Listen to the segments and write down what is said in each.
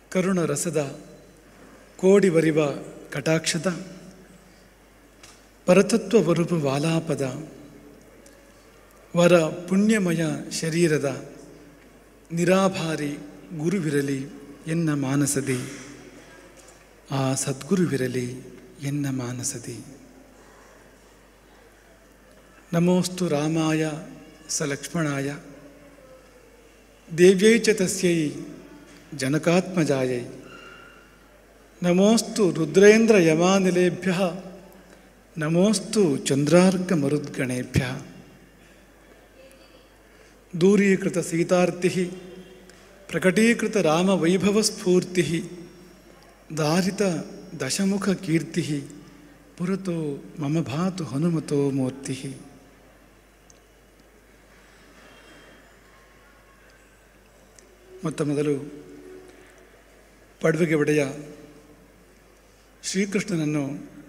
ಕರುಣ ರಸದ ಕೋಡಿವರಿವ ಕಟಾಕ್ಷದ ಪರತತ್ವ ವರುಪ ವಾಲಾಪದ ವರ ಪುಣ್ಯಮಯ ಶರೀರದ ನಿರಾಭಾರಿ ಗುರುವಿರಲಿ ಎನ್ನ ಮಾನಸದಿ ಆ ಸದ್ಗುರುವಿರಲಿ ಎನ್ನ ಮಾನಸದಿ ನಮೋಸ್ತು ರಾಮಾಯ ಸ ಲಕ್ಷ್ಮಣಾಯ ದೇವ್ಯೈ ಚ ತಸ್ಯೈ ಜನಕಾತ್ಮಜಾಯೈ ನಮೋಸ್ತು ರುದ್ರೇಂದ್ರ ಯಮಾನಿಲೇಭ್ಯ ನಮೋಸ್ತು ಚಂದ್ರಾರ್ಕ ಮರುದ್ಗಣೇಭ್ಯ ದೂರೀಕೃತ ಸೀತಾರ್ತಿ ಪ್ರಕಟೀಕೃತ ರಾಮವೈಭವಸ್ಫೂರ್ತಿ ದಾರಿತ ದಶಮುಖ ಕೀರ್ತಿ ಪುರತೋ ಮಮ ಭಾತು ಹನುಮತೋ ಮೂರ್ತಿ ಮೊತ್ತ ಮೊದಲು ಪಡುವಿಗೆ ಒಡೆಯ ಶ್ರೀಕೃಷ್ಣನನ್ನು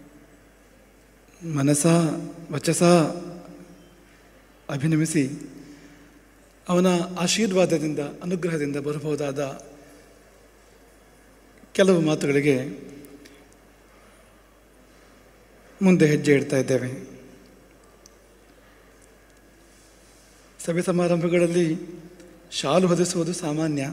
ಮನಸ ವಚಸ ಅಭಿನಮಿಸಿ ಅವನ ಆಶೀರ್ವಾದದಿಂದ ಅನುಗ್ರಹದಿಂದ ಬರಬಹುದಾದ ಕೆಲವು ಮಾತುಗಳಿಗೆ ಮುಂದೆ ಹೆಜ್ಜೆ ಇಡ್ತಾ ಇದ್ದೇವೆ ಸಭೆ ಸಮಾರಂಭಗಳಲ್ಲಿ ಶಾಲು ಹೊದಿಸುವುದು ಸಾಮಾನ್ಯ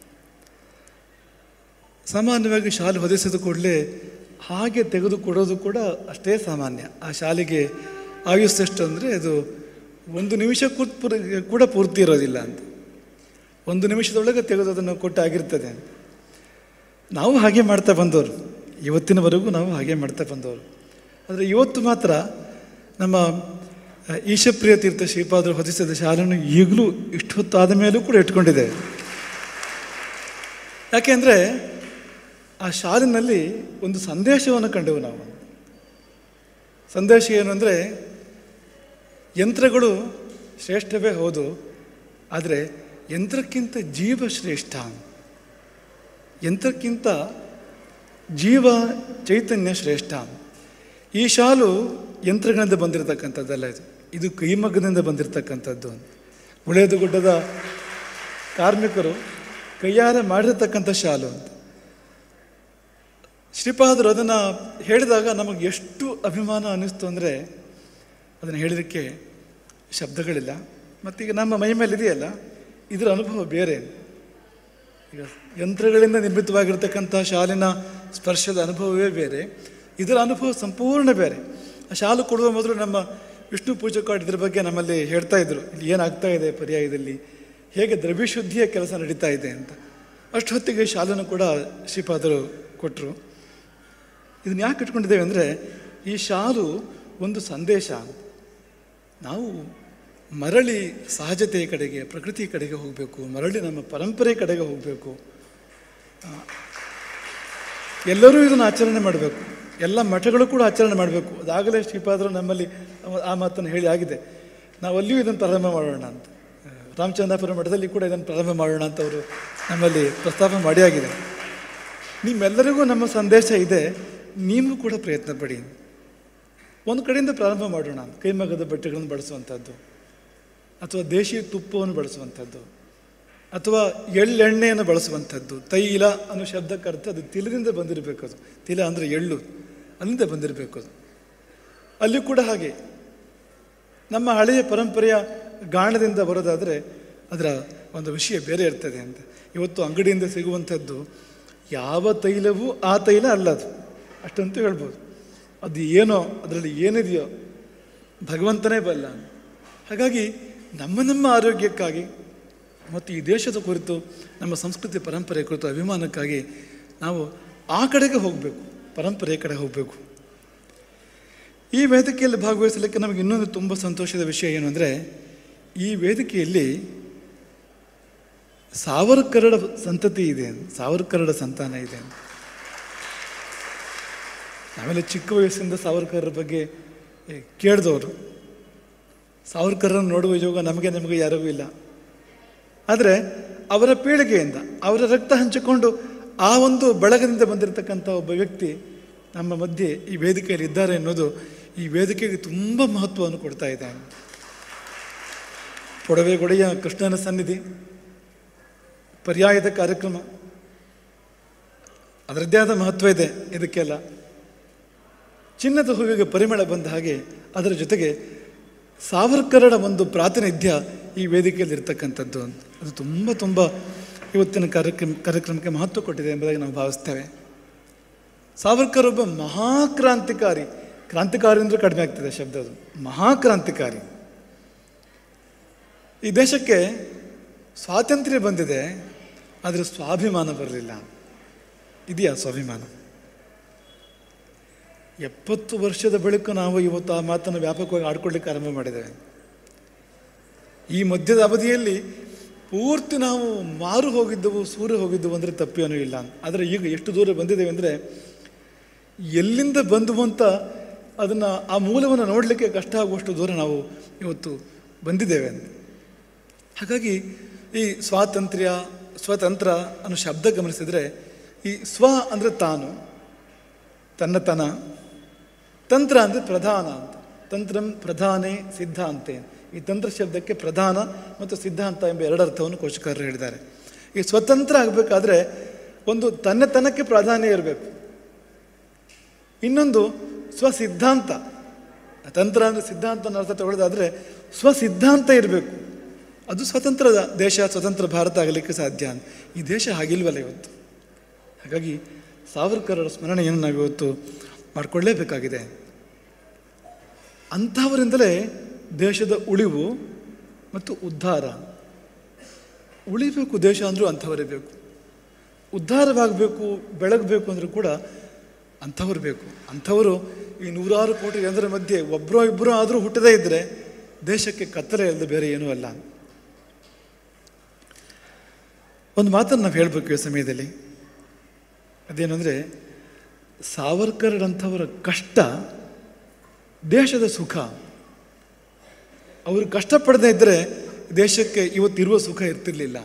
ಸಾಮಾನ್ಯವಾಗಿ ಶಾಲು ಹೊದಿಸಿದ ಕೂಡಲೇ ಹಾಗೆ ತೆಗೆದು ಕೊಡೋದು ಕೂಡ ಅಷ್ಟೇ ಸಾಮಾನ್ಯ ಆ ಶಾಲೆಗೆ ಆಯುಸ್ ಎಷ್ಟು ಅಂದರೆ ಅದು ಒಂದು ನಿಮಿಷ ಕೂತ್ ಪೂರ್- ಕೂಡ ಪೂರ್ತಿ ಇರೋದಿಲ್ಲ ಅಂತ ಒಂದು ನಿಮಿಷದೊಳಗೆ ತೆಗೆದು ಅದನ್ನು ಕೊಟ್ಟು ಆಗಿರ್ತದೆ ಅಂತ ನಾವು ಹಾಗೆ ಮಾಡ್ತಾ ಬಂದವರು ಇವತ್ತಿನವರೆಗೂ ನಾವು ಹಾಗೆ ಮಾಡ್ತಾ ಬಂದವರು ಆದರೆ ಇವತ್ತು ಮಾತ್ರ ನಮ್ಮ ಆ, ಈಶಪ್ರಿಯ ತೀರ್ಥ ಶ್ರೀಪಾದರು ಹೊದಿಸಿದ ಶಾಲೆಯನ್ನು ಈಗಲೂ ಇಷ್ಟು ಹೊತ್ತಾದ ಮೇಲೂ ಕೂಡ ಇಟ್ಕೊಂಡಿದ್ದೇವೆ ಯಾಕೆಂದರೆ ಆ ಶಾಲಿನಲ್ಲಿ ಒಂದು ಸಂದೇಶವನ್ನು ಕಂಡೆವು ನಾವು ಸಂದೇಶ ಏನು ಅಂದರೆ ಯಂತ್ರಗಳು ಶ್ರೇಷ್ಠವೇ ಹೌದು ಆದರೆ ಯಂತ್ರಕ್ಕಿಂತ ಜೀವ ಶ್ರೇಷ್ಠ ಯಂತ್ರಕ್ಕಿಂತ ಜೀವ ಚೈತನ್ಯ ಶ್ರೇಷ್ಠ ಈ ಶಾಲು ಯಂತ್ರಗಳಿಂದ ಬಂದಿರತಕ್ಕಂಥದ್ದಲ್ಲ ಇದು ಇದು ಕೈಮಗ್ಗದಿಂದ ಬಂದಿರತಕ್ಕಂಥದ್ದು ಉಳೇದು ಗುಡ್ಡದ ಕಾರ್ಮಿಕರು ಕೈಯಾರೆ ಮಾಡಿರತಕ್ಕಂಥ ಶಾಲು ಅಂತ ಶ್ರೀಪಾದರು ಅದನ್ನು ಹೇಳಿದಾಗ ನಮಗೆ ಎಷ್ಟು ಅಭಿಮಾನ ಅನ್ನಿಸ್ತು ಅಂದರೆ ಅದನ್ನು ಹೇಳಲಿಕ್ಕೆ ಶಬ್ದಗಳಿಲ್ಲ ಮತ್ತೀಗ ನಮ್ಮ ಮೈ ಮೇಲೆ ಇದೆಯಲ್ಲ ಇದರ ಅನುಭವ ಬೇರೆ ಈಗ ಯಂತ್ರಗಳಿಂದ ನಿರ್ಮಿತವಾಗಿರ್ತಕ್ಕಂಥ ಶಾಲಿನ ಸ್ಪರ್ಶದ ಅನುಭವವೇ ಬೇರೆ ಇದರ ಅನುಭವ ಸಂಪೂರ್ಣ ಬೇರೆ ಆ ಶಾಲು ಕೊಡುವ ಮೊದಲು ನಮ್ಮ ವಿಷ್ಣು ಪೂಜಕರು ಇದ್ರ ಬಗ್ಗೆ ನಮ್ಮಲ್ಲಿ ಹೇಳ್ತಾ ಇದ್ರು ಇಲ್ಲಿ ಏನಾಗ್ತಾ ಇದೆ ಪರ್ಯಾಯದಲ್ಲಿ ಹೇಗೆ ದ್ರವ್ಯಶುದ್ಧಿಯ ಕೆಲಸ ನಡೀತಾ ಇದೆ ಅಂತ ಅಷ್ಟು ಹೊತ್ತಿಗೆ ಶಾಲನ್ನು ಕೂಡ ಶ್ರೀಪಾದರು ಕೊಟ್ಟರು ಇದನ್ನು ಯಾಕೆ ಇಟ್ಕೊಂಡಿದ್ದೇವೆ ಅಂದರೆ ಈ ಶಾಲು ಒಂದು ಸಂದೇಶ ನಾವು ಮರಳಿ ಸಹಜತೆಯ ಕಡೆಗೆ ಪ್ರಕೃತಿ ಕಡೆಗೆ ಹೋಗಬೇಕು ಮರಳಿ ನಮ್ಮ ಪರಂಪರೆ ಕಡೆಗೆ ಹೋಗಬೇಕು ಆ, ಎಲ್ಲರೂ ಇದನ್ನು ಆಚರಣೆ ಮಾಡಬೇಕು ಎಲ್ಲ ಮಠಗಳು ಕೂಡ ಆಚರಣೆ ಮಾಡಬೇಕು ಅದಾಗಲೇ ಶ್ರೀಪಾದರು ನಮ್ಮಲ್ಲಿ ಅವ- ಆ ಮಾತನ್ನು ಹೇಳಿ ಆಗಿದೆ ನಾವು ಅಲ್ಲಿಯೂ ಇದನ್ನು ಪ್ರಾರಂಭ ಮಾಡೋಣ ಅಂತ ಆ, ರಾಮಚಂದ್ರಾಪುರ ಮಠದಲ್ಲಿ ಕೂಡ ಇದನ್ನು ಪ್ರಾರಂಭ ಮಾಡೋಣ ಅಂತ ಅವರು ನಮ್ಮಲ್ಲಿ ಪ್ರಸ್ತಾಪ ಮಾಡಿ ಆಗಿದೆ ನಿಮ್ಮೆಲ್ಲರಿಗೂ ನಮ್ಮ ಸಂದೇಶ ಇದೆ ನೀವು ಕೂಡ ಪ್ರಯತ್ನ ಪಡಿ ಒಂದು ಕಡೆಯಿಂದ ಪ್ರಾರಂಭ ಮಾಡೋಣ ಕೈಮಗ್ಗದ ಬಟ್ಟೆಗಳನ್ನು ಬಳಸುವಂಥದ್ದು ಅಥವಾ ದೇಶೀಯ ತುಪ್ಪವನ್ನು ಬಳಸುವಂಥದ್ದು ಅಥವಾ ಎಳ್ಳೆಣ್ಣೆಯನ್ನು ಬಳಸುವಂಥದ್ದು ತೈಲ ಅನ್ನೋ ಶಬ್ದಕ್ಕೆ ಅರ್ಥ ಅದು ತಿಲದಿಂದ ಬಂದಿರಬೇಕು ಅದು ತಿಲ ಅಂದರೆ ಎಳ್ಳು ಅಲ್ಲಿಂದ ಬಂದಿರಬೇಕು ಅದು ಅಲ್ಲಿ ಕೂಡ ಹಾಗೆ ನಮ್ಮ ಹಳೆಯ ಪರಂಪರೆಯ ಗಾಣದಿಂದ ಬರೋದಾದರೆ ಅದರ ಒಂದು ವಿಷಯ ಬೇರೆ ಇರ್ತದೆ ಅಂತ ಇವತ್ತು ಅಂಗಡಿಯಿಂದ ಸಿಗುವಂಥದ್ದು ಯಾವ ತೈಲವೂ ಆ ತೈಲ ಅಲ್ಲ ಅದು ಅಷ್ಟಂತೂ ಹೇಳ್ಬೋದು ಅದು ಏನೋ ಅದರಲ್ಲಿ ಏನಿದೆಯೋ ಭಗವಂತನೇ ಬಲ್ಲ ಹಾಗಾಗಿ ನಮ್ಮ ನಮ್ಮ ಆರೋಗ್ಯಕ್ಕಾಗಿ ಮತ್ತು ಈ ದೇಶದ ಕುರಿತು ನಮ್ಮ ಸಂಸ್ಕೃತಿ ಪರಂಪರೆ ಕುರಿತು ಅಭಿಮಾನಕ್ಕಾಗಿ ನಾವು ಆ ಕಡೆಗೆ ಹೋಗಬೇಕು ಪರಂಪರೆಯ ಕಡೆ ಹೋಗಬೇಕು ಈ ವೇದಿಕೆಯಲ್ಲಿ ಭಾಗವಹಿಸಲಿಕ್ಕೆ ನಮಗೆ ಇನ್ನೊಂದು ತುಂಬ ಸಂತೋಷದ ವಿಷಯ ಏನು ಅಂದರೆ ಈ ವೇದಿಕೆಯಲ್ಲಿ ಸಾವರ್ಕರಡ ಸಂತತಿ ಇದೆ ಸಾವರ್ಕರಡ ಸಂತಾನ ಇದೆ ನಾವೆಲ್ಲ ಚಿಕ್ಕ ವಯಸ್ಸಿಂದ ಸಾವರ್ಕರರ ಬಗ್ಗೆ ಏ, ಕೇಳಿದವರು ಸಾವರ್ಕರನ್ನು ನೋಡುವ ಯೋಗ ನಮಗೆ ನಿಮಗೆ ಯಾರಿಗೂ ಇಲ್ಲ ಆದರೆ ಅವರ ಪೀಳಿಗೆಯಿಂದ ಅವರ ರಕ್ತ ಹಂಚಿಕೊಂಡು ಆ ಒಂದು ಬಳಗದಿಂದ ಬಂದಿರತಕ್ಕಂಥ ಒಬ್ಬ ವ್ಯಕ್ತಿ ನಮ್ಮ ಮಧ್ಯೆ ಈ ವೇದಿಕೆಯಲ್ಲಿ ಇದ್ದಾರೆ ಅನ್ನೋದು ಈ ವೇದಿಕೆಗೆ ತುಂಬ ಮಹತ್ವವನ್ನು ಕೊಡ್ತಾ ಇದೆ ಪೊಡವೆಗೊಡೆಯ ಕೃಷ್ಣನ ಸನ್ನಿಧಿ ಪರ್ಯಾಯದ ಕಾರ್ಯಕ್ರಮ ಅದರದ್ದೇ ಆದ ಮಹತ್ವ ಇದೆ ಇದಕ್ಕೆಲ್ಲ ಚಿನ್ನದ ಹೂವಿಗೆ ಪರಿಮಳ ಬಂದ ಹಾಗೆ ಅದರ ಜೊತೆಗೆ ಸಾವರ್ಕರರ ಒಂದು ಪ್ರಾತಿನಿಧ್ಯ ಈ ವೇದಿಕೆಯಲ್ಲಿ ಇರ್ತಕ್ಕಂಥದ್ದು ಅಂತ ಅದು ತುಂಬ ತುಂಬ ಇವತ್ತಿನ ಕಾರ್ಯಕ್ರಮ ಕಾರ್ಯಕ್ರಮಕ್ಕೆ ಮಹತ್ವ ಕೊಟ್ಟಿದೆ ಎಂಬುದಾಗಿ ನಾವು ಭಾವಿಸ್ತೇವೆ ಸಾವರ್ಕರ್ ಒಬ್ಬ ಮಹಾಕ್ರಾಂತಿಕಾರಿ ಕ್ರಾಂತಿಕಾರಿ ಅಂದರೆ ಕಡಿಮೆ ಆಗ್ತದೆ ಶಬ್ದ ಅದು ಮಹಾಕ್ರಾಂತಿಕಾರಿ ಈ ದೇಶಕ್ಕೆ ಸ್ವಾತಂತ್ರ್ಯ ಬಂದಿದೆ ಆದರೆ ಸ್ವಾಭಿಮಾನ ಬರಲಿಲ್ಲ ಇದೆಯಾ ಸ್ವಾಭಿಮಾನ ಎಪ್ಪತ್ತು ವರ್ಷದ ಬಳಿಕ ನಾವು ಇವತ್ತು ಆ ಮಾತನ್ನು ವ್ಯಾಪಕವಾಗಿ ಆಡ್ಕೊಳ್ಳಿಕ್ಕೆ ಆರಂಭ ಮಾಡಿದ್ದೇವೆ ಈ ಮಧ್ಯದ ಅವಧಿಯಲ್ಲಿ ಪೂರ್ತಿ ನಾವು ಮಾರು ಹೋಗಿದ್ದವು ಸೂರ್ಯ ಹೋಗಿದ್ದವು ಅಂದರೆ ತಪ್ಪೇನೂ ಇಲ್ಲ ಆದರೆ ಈಗ ಎಷ್ಟು ದೂರ ಬಂದಿದ್ದೇವೆ ಅಂದರೆ ಎಲ್ಲಿಂದ ಬಂದವು ಅಂತ ಅದನ್ನು ಆ ಮೂಲವನ್ನು ನೋಡಲಿಕ್ಕೆ ಕಷ್ಟ ಆಗುವಷ್ಟು ದೂರ ನಾವು ಇವತ್ತು ಬಂದಿದ್ದೇವೆ ಅಂತ ಹಾಗಾಗಿ ಈ ಸ್ವಾತಂತ್ರ್ಯ ಸ್ವತಂತ್ರ ಅನ್ನೋ ಶಬ್ದ ಗಮನಿಸಿದರೆ ಈ ಸ್ವ ಅಂದರೆ ತಾನು ತನ್ನತನ ತಂತ್ರ ಅಂದರೆ ಪ್ರಧಾನ ಅಂತ ತಂತ್ರಂ ಪ್ರಧಾನೇ ಸಿದ್ಧಾಂತೆ ಈ ತಂತ್ರ ಶಬ್ದಕ್ಕೆ ಪ್ರಧಾನ ಮತ್ತು ಸಿದ್ಧಾಂತ ಎಂಬ ಎರಡು ಅರ್ಥವನ್ನು ಕೋಶಕಾರರು ಹೇಳಿದ್ದಾರೆ ಈ ಸ್ವತಂತ್ರ ಆಗಬೇಕಾದ್ರೆ ಒಂದು ತನ್ನತನಕ್ಕೆ ಪ್ರಾಧಾನ್ಯ ಇರಬೇಕು ಇನ್ನೊಂದು ಸ್ವಸಿದ್ಧಾಂತ ತಂತ್ರ ಅಂದರೆ ಸಿದ್ಧಾಂತ ಅನ್ನೋ ಅರ್ಥ ತಗೊಳ್ಳೋದಾದರೆ ಸ್ವಸಿದ್ಧಾಂತ ಇರಬೇಕು ಅದು ಸ್ವತಂತ್ರದ ದೇಶ ಸ್ವತಂತ್ರ ಭಾರತ ಆಗಲಿಕ್ಕೆ ಸಾಧ್ಯ ಅಂತ ಈ ದೇಶ ಹಾಗಿಲ್ವಲ್ಲ ಇವತ್ತು ಹಾಗಾಗಿ ಸಾವರ್ಕರರ ಸ್ಮರಣೆಯನ್ನು ನಾವಿವತ್ತು ಮಾಡಿಕೊಳ್ಳೇಬೇಕಾಗಿದೆ ಅಂಥವರಿಂದಲೇ ದೇಶದ ಉಳಿವು ಮತ್ತು ಉದ್ಧಾರ ಉಳಿಬೇಕು ದೇಶ ಅಂದರೂ ಅಂಥವರೇ ಬೇಕು ಉದ್ಧಾರವಾಗಬೇಕು ಬೆಳಗಬೇಕು ಅಂದರೂ ಕೂಡ ಅಂಥವ್ರು ಬೇಕು ಅಂಥವರು ಈ ನೂರಾರು ಕೋಟಿ ಜನರ ಮಧ್ಯೆ ಒಬ್ಬರೋ ಇಬ್ಬರೋ ಆದರೂ ಹುಟ್ಟದೇ ಇದ್ದರೆ ದೇಶಕ್ಕೆ ಕತ್ತಲೆ ಇಲ್ಲದೆ ಬೇರೆ ಏನೂ ಅಲ್ಲ ಒಂದು ಮಾತನ್ನು ನಾವು ಹೇಳಬೇಕು ಈ ಸಮಯದಲ್ಲಿ ಅದೇನು ಅಂದರೆ ಸಾವರ್ಕರ್ರಂಥವರ ಕಷ್ಟ ದೇಶದ ಸುಖ ಅವರು ಕಷ್ಟಪಡದೇ ಇದ್ದರೆ ದೇಶಕ್ಕೆ ಇವತ್ತಿರುವ ಸುಖ ಇರ್ತಿರ್ಲಿಲ್ಲ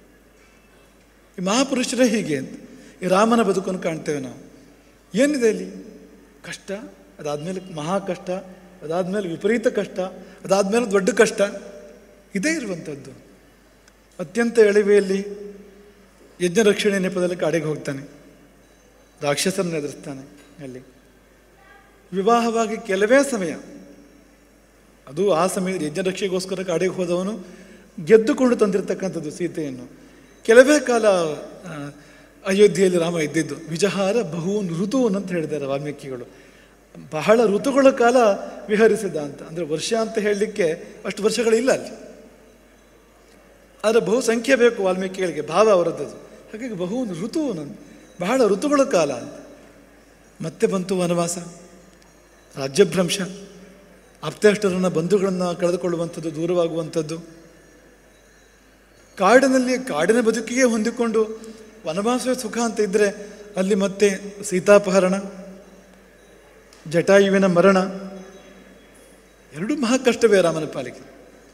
ಈ ಮಹಾಪುರುಷರೇ ಹೀಗೆ ಅಂತ ಈ ರಾಮನ ಬದುಕನ್ನು ಕಾಣ್ತೇವೆ ನಾವು ಏನಿದೆ ಇಲ್ಲಿ ಕಷ್ಟ ಅದಾದಮೇಲೆ ಮಹಾ ಕಷ್ಟ ಅದಾದಮೇಲೆ ವಿಪರೀತ ಕಷ್ಟ ಅದಾದಮೇಲೆ ದೊಡ್ಡ ಕಷ್ಟ ಇದೇ ಇರುವಂಥದ್ದು ಅತ್ಯಂತ ಎಳಿವೆಯಲ್ಲಿ ಯಜ್ಞ ರಕ್ಷಣೆ ನೆಪದಲ್ಲಿ ಕಾಡಿಗೆ ಹೋಗ್ತಾನೆ ರಾಕ್ಷಸರನ್ನು ಎದುರಿಸ್ತಾನೆ ಅಲ್ಲಿ ವಿವಾಹವಾಗಿ ಕೆಲವೇ ಸಮಯ ಅದು ಆ ಸಮಯದಲ್ಲಿ ಯಜ್ಞರಕ್ಷೆಗೋಸ್ಕರ ಕಾಡಿಗೆ ಹೋದವನು ಗೆದ್ದುಕೊಂಡು ತಂದಿರತಕ್ಕಂಥದ್ದು ಸೀತೆಯನ್ನು ಕೆಲವೇ ಕಾಲ ಆ, ಅಯೋಧ್ಯೆಯಲ್ಲಿ ರಾಮ ಇದ್ದಿದ್ದು ವಿಜಹಾರ ಬಹುನ್ ಋತುವನ್ ಅಂತ ಹೇಳಿದ್ದಾರೆ ವಾಲ್ಮೀಕಿಗಳು ಬಹಳ ಋತುಗಳ ಕಾಲ ವಿಹರಿಸಿದ ಅಂತ ಅಂದರೆ ವರ್ಷ ಅಂತ ಹೇಳಲಿಕ್ಕೆ ಅಷ್ಟು ವರ್ಷಗಳಿಲ್ಲ ಅಲ್ಲಿ ಆದರೆ ಬಹುಸಂಖ್ಯೆ ಬೇಕು ವಾಲ್ಮೀಕಿಗಳಿಗೆ ಭಾವ ಅವರದ್ದು ಹಾಗಾಗಿ ಬಹು ಋತು ನನ್ನ ಬಹಳ ಋತುಗಳ ಕಾಲ ಅಂತ ಮತ್ತೆ ಬಂತು ವನವಾಸ ರಾಜ್ಯಭ್ರಂಶ ಆಪ್ತೇಷ್ಟರನ್ನ ಬಂಧುಗಳನ್ನು ಕಳೆದುಕೊಳ್ಳುವಂಥದ್ದು ದೂರವಾಗುವಂಥದ್ದು ಕಾಡಿನಲ್ಲಿ ಕಾಡಿನ ಬದುಕಿಗೆ ಹೊಂದಿಕೊಂಡು ವನವಾಸವೇ ಸುಖ ಅಂತ ಇದ್ದರೆ ಅಲ್ಲಿ ಮತ್ತೆ ಸೀತಾಪಹರಣ ಜಟಾಯುವಿನ ಮರಣ ಎರಡೂ ಮಹಾ ಕಷ್ಟವೇ ರಾಮನ ಪಾಲಿಗೆ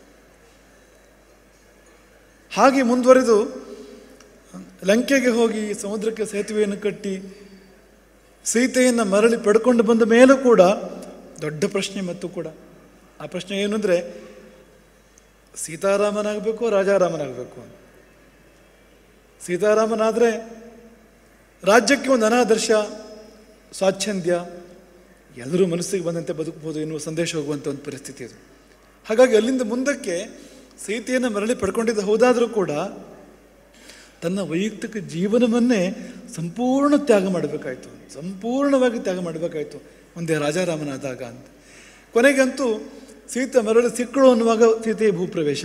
ಹಾಗೆ ಮುಂದುವರೆದು ಲಂಕೆಗೆ ಹೋಗಿ ಸಮುದ್ರಕ್ಕೆ ಸೇತುವೆಯನ್ನು ಕಟ್ಟಿ ಸೀತೆಯನ್ನು ಮರಳಿ ಪಡ್ಕೊಂಡು ಬಂದ ಮೇಲೂ ಕೂಡ ದೊಡ್ಡ ಪ್ರಶ್ನೆ ಮತ್ತು ಕೂಡ ಆ ಪ್ರಶ್ನೆ ಏನು ಅಂದರೆ ಸೀತಾರಾಮನಾಗಬೇಕು ರಾಜಾರಾಮನಾಗಬೇಕು ಅಂತ ಸೀತಾರಾಮನಾದರೆ ರಾಜ್ಯಕ್ಕೆ ಒಂದು ಅನಾದರ್ಶ ಸ್ವಾಚ್ಛಂದ್ಯ ಎಲ್ಲರೂ ಮನಸ್ಸಿಗೆ ಬಂದಂತೆ ಬದುಕಬಹುದು ಎನ್ನುವ ಸಂದೇಶ ಹೋಗುವಂಥ ಒಂದು ಪರಿಸ್ಥಿತಿ ಅದು ಹಾಗಾಗಿ ಅಲ್ಲಿಂದ ಮುಂದಕ್ಕೆ ಸೀತೆಯನ್ನು ಮರಳಿ ಪಡ್ಕೊಂಡಿದ್ದ ಹೋದಾದರೂ ಕೂಡ ತನ್ನ ವೈಯಕ್ತಿಕ ಜೀವನವನ್ನೇ ಸಂಪೂರ್ಣ ತ್ಯಾಗ ಮಾಡಬೇಕಾಯ್ತು ಸಂಪೂರ್ಣವಾಗಿ ತ್ಯಾಗ ಮಾಡಬೇಕಾಯ್ತು ಮುಂದೆ ರಾಜಾರಾಮನಾದಾಗ ಅಂತ ಕೊನೆಗಂತೂ ಸೀತೆ ಮರಳಿ ಸಿಕ್ಕಳು ಅನ್ನುವಾಗ ಸೀತೆಯ ಭೂಪ್ರವೇಶ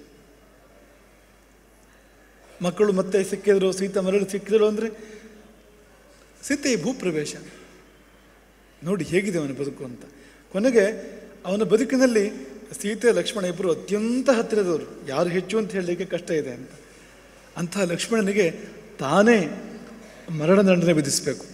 ಮಕ್ಕಳು ಮತ್ತೆ ಸಿಕ್ಕಿದ್ರು ಸೀತೆ ಮರಳಿ ಸಿಕ್ಕಿದ್ರು ಅಂದರೆ ಸೀತೆಯ ಭೂಪ್ರವೇಶ ನೋಡಿ ಹೇಗಿದೆ ಅವನ ಬದುಕು ಅಂತ ಕೊನೆಗೆ ಅವನ ಬದುಕಿನಲ್ಲಿ ಸೀತೆ ಲಕ್ಷ್ಮಣ ಇಬ್ಬರು ಅತ್ಯಂತ ಹತ್ತಿರದವರು ಯಾರು ಹೆಚ್ಚು ಅಂತ ಹೇಳಲಿಕ್ಕೆ ಕಷ್ಟ ಇದೆ ಅಂತ ಅಂತಹ ಲಕ್ಷ್ಮಣನಿಗೆ ತಾನೇ ಮರಣದಂಡನೆ ವಿಧಿಸಬೇಕು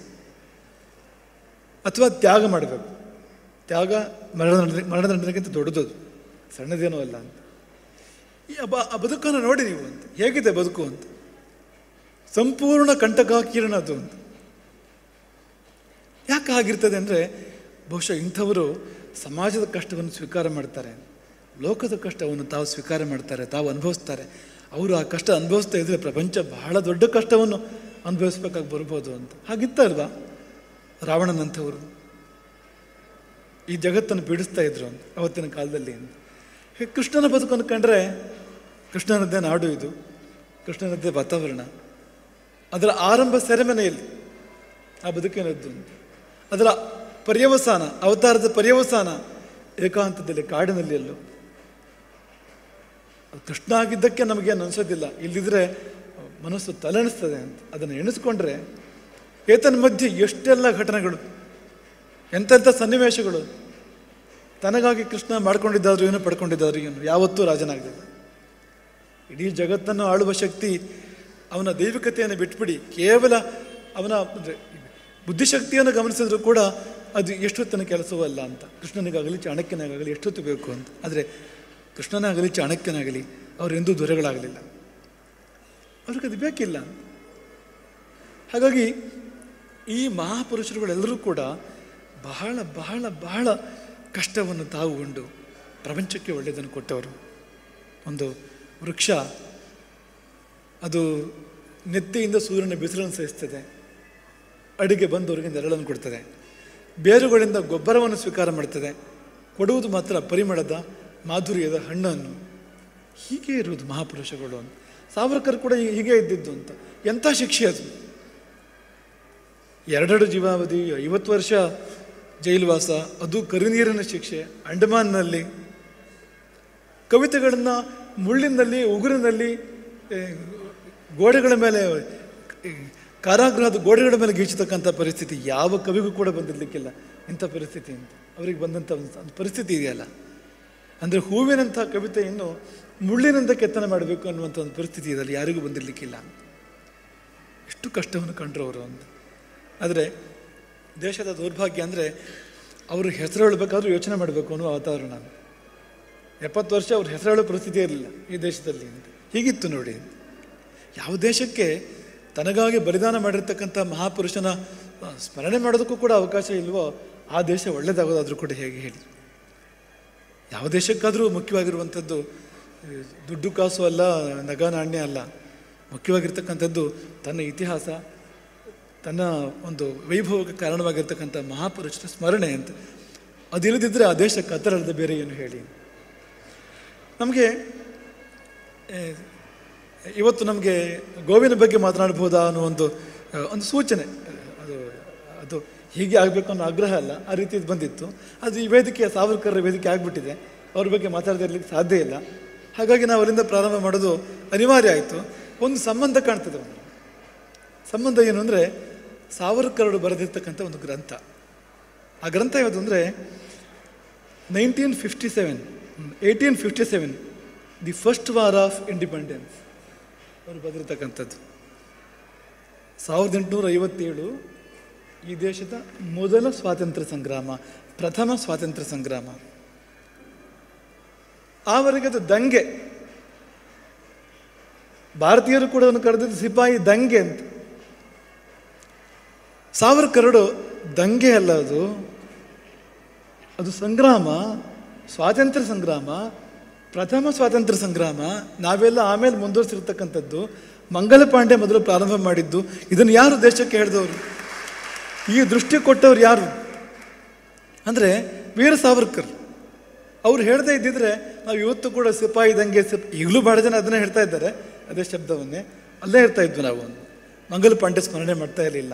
ಅಥವಾ ತ್ಯಾಗ ಮಾಡಬೇಕು ತ್ಯಾಗ ಮರಣದಂಡನೆ ಮರಣದಂಡನೆಗಿಂತ ದೊಡ್ಡದದು ಸಣ್ಣದೇನೂ ಅಲ್ಲ ಅಂತ ಈ ಅಬ ಆ ಬದುಕನ್ನು ನೋಡಿ ನೀವು ಅಂತ ಹೇಗಿದೆ ಬದುಕು ಅಂತ ಸಂಪೂರ್ಣ ಕಂಟಕಾಕಿರಣ ಅದು ಅಂತ ಯಾಕೆ ಆಗಿರ್ತದೆ ಅಂದರೆ ಬಹುಶಃ ಇಂಥವರು ಸಮಾಜದ ಕಷ್ಟವನ್ನು ಸ್ವೀಕಾರ ಮಾಡ್ತಾರೆ ಲೋಕದ ಕಷ್ಟವನ್ನು ತಾವು ಸ್ವೀಕಾರ ಮಾಡ್ತಾರೆ ತಾವು ಅನುಭವಿಸ್ತಾರೆ ಅವರು ಆ ಕಷ್ಟ ಅನುಭವಿಸ್ತಾ ಇದ್ದರೆ ಪ್ರಪಂಚ ಬಹಳ ದೊಡ್ಡ ಕಷ್ಟವನ್ನು ಅನುಭವಿಸ್ಬೇಕಾಗಿ ಬರ್ಬೋದು ಅಂತ ಹಾಗಿತ್ತಲ್ವಾ ರಾವಣನಂಥವ್ರು ಈ ಜಗತ್ತನ್ನು ಪೀಡಿಸ್ತಾ ಇದ್ರು ಅಂತ ಅವತ್ತಿನ ಕಾಲದಲ್ಲಿ ಅಂತ ಹೀಗೆ ಕೃಷ್ಣನ ಬದುಕನ್ನು ಕಂಡ್ರೆ ಕೃಷ್ಣನದ್ದೇ ನಾಡು ಇದು ಕೃಷ್ಣನದ್ದೇ ವಾತಾವರಣ ಅದರ ಆರಂಭ ಸೆರೆಮನೆಯಲ್ಲಿ ಆ ಬದುಕಿನದ್ದು ಅಂತ ಅದರ ಪರ್ಯವಸಾನ ಅವತಾರದ ಪರ್ಯವಸಾನ ಏಕಾಂತದಲ್ಲಿ ಕಾಡಿನಲ್ಲಿ ಎಲ್ಲೋ ಅದು ಕೃಷ್ಣ ಆಗಿದ್ದಕ್ಕೆ ನಮಗೇನು ಅನ್ಸೋದಿಲ್ಲ ಇಲ್ಲಿದ್ರೆ ಮನಸ್ಸು ತಲೆಣಿಸ್ತದೆ ಅಂತ ಅದನ್ನು ಎಣಿಸ್ಕೊಂಡ್ರೆ ಏತನ ಮಧ್ಯೆ ಎಷ್ಟೆಲ್ಲ ಘಟನೆಗಳು ಎಂತೆಂಥ ಸನ್ನಿವೇಶಗಳು ತನಗಾಗಿ ಕೃಷ್ಣ ಮಾಡ್ಕೊಂಡಿದ್ದಾದ್ರು ಏನು ಪಡ್ಕೊಂಡಿದ್ದಾದ್ರು ಏನು ಯಾವತ್ತೂ ರಾಜನಾಗಲಿಲ್ಲ ಇಡೀ ಜಗತ್ತನ್ನು ಆಳುವ ಶಕ್ತಿ ಅವನ ದೈವಿಕತೆಯನ್ನು ಬಿಟ್ಬಿಡಿ ಕೇವಲ ಅವನ ಅಂದ್ರೆ ಬುದ್ಧಿಶಕ್ತಿಯನ್ನು ಗಮನಿಸಿದ್ರು ಕೂಡ ಅದು ಎಷ್ಟೊತ್ತಿನ ಕೆಲಸವೂ ಅಲ್ಲ ಅಂತ ಕೃಷ್ಣನಿಗಾಗಲಿ ಚಾಣಕ್ಯನಾಗಲಿ ಎಷ್ಟೊತ್ತು ಬೇಕು ಅಂತ ಆದರೆ ಕೃಷ್ಣನಾಗಲಿ ಚಾಣಕ್ಯನಾಗಲಿ ಅವರು ಎಂದೂ ದೊರೆಗಳಾಗಲಿಲ್ಲ ಅವ್ರಿಗೆ ಅದು ಬೇಕಿಲ್ಲ ಹಾಗಾಗಿ ಈ ಮಹಾಪುರುಷರುಗಳೆಲ್ಲರೂ ಕೂಡ ಬಹಳ ಬಹಳ ಬಹಳ ಕಷ್ಟವನ್ನು ತಾವು ಉಂಡು ಪ್ರಪಂಚಕ್ಕೆ ಒಳ್ಳೆಯದನ್ನು ಕೊಟ್ಟವರು ಒಂದು ವೃಕ್ಷ ಅದು ನೆತ್ತಿಯಿಂದ ಸೂರ್ಯನ ಬಿಸಿಲನ್ನು ಸಹಿಸ್ತದೆ ಅಡಿಗೆ ಬಂದವರಿಗೆ ನೆರಳನ್ನು ಕೊಡ್ತದೆ ಬೇರುಗಳಿಂದ ಗೊಬ್ಬರವನ್ನು ಸ್ವೀಕಾರ ಮಾಡ್ತದೆ ಕೊಡುವುದು ಮಾತ್ರ ಪರಿಮಳದ ಮಾಧುರ್ಯದ ಹಣ್ಣನ್ನು ಹೀಗೆ ಇರುವುದು ಮಹಾಪುರುಷಗಳು ಅಂತ ಸಾವರ್ಕರ್ ಕೂಡ ಹೀ- ಹೀಗೆ ಇದ್ದಿದ್ದು ಅಂತ ಎಂಥ ಶಿಕ್ಷೆ ಅದು ಎರಡೆರಡು ಜೀವಾವಧಿ ಐವತ್ತು ವರ್ಷ ಜೈಲುವಾಸ ಅದು ಕರಿನೀರಿನ ಶಿಕ್ಷೆ ಅಂಡಮಾನ್ನಲ್ಲಿ ಕವಿತೆಗಳನ್ನು ಮುಳ್ಳಿನಲ್ಲಿ ಉಗುರಿನಲ್ಲಿ ಏ, ಗೋಡೆಗಳ ಮೇಲೆ ಏ, ಕಾರಾಗೃಹದ ಗೋಡೆಗಳ ಮೇಲೆ ಗೀಚತಕ್ಕಂಥ ಪರಿಸ್ಥಿತಿ ಯಾವ ಕವಿಗೂ ಕೂಡ ಬಂದಿರಲಿಕ್ಕಿಲ್ಲ ಇಂಥ ಪರಿಸ್ಥಿತಿ ಅಂತ ಅವರಿಗೆ ಬಂದಂಥ ಒಂದು ಒಂದು ಪರಿಸ್ಥಿತಿ ಇದೆಯಲ್ಲ ಅಂದರೆ ಹೂವಿನಂಥ ಕವಿತೆಯನ್ನು ಮುಳ್ಳಿನಿಂದ ಕೆತ್ತನೆ ಮಾಡಬೇಕು ಅನ್ನುವಂಥ ಒಂದು ಪರಿಸ್ಥಿತಿ ಇದೆಯಲ್ಲ ಯಾರಿಗೂ ಬಂದಿರಲಿಕ್ಕಿಲ್ಲ ಎಷ್ಟು ಕಷ್ಟವನ್ನು ಕಂಡ್ರು ಅವರು ಅಂತ ಆದರೆ ದೇಶದ ದೌರ್ಭಾಗ್ಯ ಅಂದರೆ ಅವರು ಹೆಸರು ಹೇಳಬೇಕಾದ್ರೂ ಯೋಚನೆ ಮಾಡಬೇಕು ಅನ್ನೋ ವಾತಾವರಣ ಎಪ್ಪತ್ತು ವರ್ಷ ಅವ್ರ ಹೆಸರು ಹೇಳೋ ಪರಿಸ್ಥಿತಿ ಇರಲಿಲ್ಲ ಈ ದೇಶದಲ್ಲಿ ಅಂತ ಹೀಗಿತ್ತು ನೋಡಿ ಯಾವ ದೇಶಕ್ಕೆ ತನಗಾಗಿ ಬಲಿದಾನ ಮಾಡಿರ್ತಕ್ಕಂಥ ಮಹಾಪುರುಷನ ಆ, ಸ್ಮರಣೆ ಮಾಡೋದಕ್ಕೂ ಕೂಡ ಅವಕಾಶ ಇಲ್ವೋ ಆ ದೇಶ ಒಳ್ಳೆಯದಾಗೋದಾದರೂ ಕೂಡ ಹೇಗೆ ಹೇಳಿ ಯಾವ ದೇಶಕ್ಕಾದರೂ ಮುಖ್ಯವಾಗಿರುವಂಥದ್ದು ಈ, ದುಡ್ಡು ಕಾಸು ಅಲ್ಲ ನಗ ನಾಣ್ಯ ಅಲ್ಲ ಮುಖ್ಯವಾಗಿರ್ತಕ್ಕಂಥದ್ದು ತನ್ನ ಇತಿಹಾಸ ತನ್ನ ಒಂದು ವೈಭವಕ್ಕೆ ಕಾರಣವಾಗಿರ್ತಕ್ಕಂಥ ಮಹಾಪುರುಷರ ಸ್ಮರಣೆ ಅಂತ ಅದಿಲ್ಲದಿದ್ದರೆ ಆ ದೇಶ ಕತ್ತರಲ್ಲದೆ ಬೇರೆ ಏನು ಹೇಳಿ ನಮಗೆ ಏ, ಇವತ್ತು ನಮಗೆ ಗೋವಿನ ಬಗ್ಗೆ ಮಾತನಾಡ್ಬೋದಾ ಅನ್ನೋ ಒಂದು ಆ, ಒಂದು ಸೂಚನೆ ಅದು ಅದು ಹೀಗೆ ಆಗಬೇಕು ಅನ್ನೋ ಆಗ್ರಹ ಅಲ್ಲ ಆ ರೀತಿ ಇದು ಬಂದಿತ್ತು ಅದು ಈ ವೇದಿಕೆ ಸಾವರ್ಕರ್ ವೇದಿಕೆ ಆಗಿಬಿಟ್ಟಿದೆ ಅವ್ರ ಬಗ್ಗೆ ಮಾತಾಡದೇ ಇರಲಿಕ್ಕೆ ಸಾಧ್ಯ ಇಲ್ಲ ಹಾಗಾಗಿ ನಾವು ಅಲ್ಲಿಂದ ಪ್ರಾರಂಭ ಮಾಡೋದು ಅನಿವಾರ್ಯ ಆಯಿತು ಒಂದು ಸಂಬಂಧ ಕಾಣ್ತದೆ ಒಂದು ಸಂಬಂಧ ಏನು ಅಂದರೆ ಸಾವರ್ಕರಡು ಬರೆದಿರ್ತಕ್ಕಂಥ ಒಂದು ಗ್ರಂಥ ಆ ಗ್ರಂಥ ಯಾವುದು ಅಂದರೆ nineteen fifty seven eighteen fifty seven the first war of independence ಅವರು ಬರೆದಿರ್ತಕ್ಕಂಥದ್ದು ಸಾವಿರದ ಎಂಟುನೂರ ಐವತ್ತೇಳು ಈ ದೇಶದ ಮೊದಲ ಸ್ವಾತಂತ್ರ್ಯ ಸಂಗ್ರಾಮ ಪ್ರಥಮ ಸ್ವಾತಂತ್ರ್ಯ ಸಂಗ್ರಾಮ ಆವರೆಗೆ ಅದು ದಂಗೆ ಭಾರತೀಯರು ಕೂಡ ಅದನ್ನು ಕರೆದಿದ್ದು ಸಿಪಾಯಿ ದಂಗೆ ಅಂತ ಸಾವರ್ಕರಡು ದಂಗೆ ಅಲ್ಲ ಅದು ಅದು ಸಂಗ್ರಾಮ ಸ್ವಾತಂತ್ರ್ಯ ಸಂಗ್ರಾಮ ಪ್ರಥಮ ಸ್ವಾತಂತ್ರ್ಯ ಸಂಗ್ರಾಮ ನಾವೆಲ್ಲ ಆಮೇಲೆ ಮುಂದುವರಿಸಿರ್ತಕ್ಕಂಥದ್ದು ಮಂಗಲ ಪಾಂಡೆ ಮೊದಲು ಪ್ರಾರಂಭ ಮಾಡಿದ್ದು ಇದನ್ನು ಯಾರು ದೇಶಕ್ಕೆ ಹೇಳಿದವರು ಈ ದೃಷ್ಟಿ ಕೊಟ್ಟವ್ರು ಯಾರು ಅಂದರೆ ವೀರ ಸಾವರ್ಕರ್ ಅವ್ರು ಹೇಳದೇ ಇದ್ದಿದ್ರೆ ನಾವು ಇವತ್ತು ಕೂಡ ಸಿಪಾಯಿ ದಂಗೆ ಸಿಪ್ ಈಗಲೂ ಭಾಳ ಜನ ಅದನ್ನೇ ಹೇಳ್ತಾ ಇದ್ದಾರೆ ಅದೇ ಶಬ್ದವನ್ನೇ ಅಲ್ಲೇ ಹೇಳ್ತಾ ಇದ್ವಿ ನಾವು ಮಂಗಲ ಪಾಂಡೆ ಸ್ಮರಣೆ ಮಾಡ್ತಾ ಇರಲಿಲ್ಲ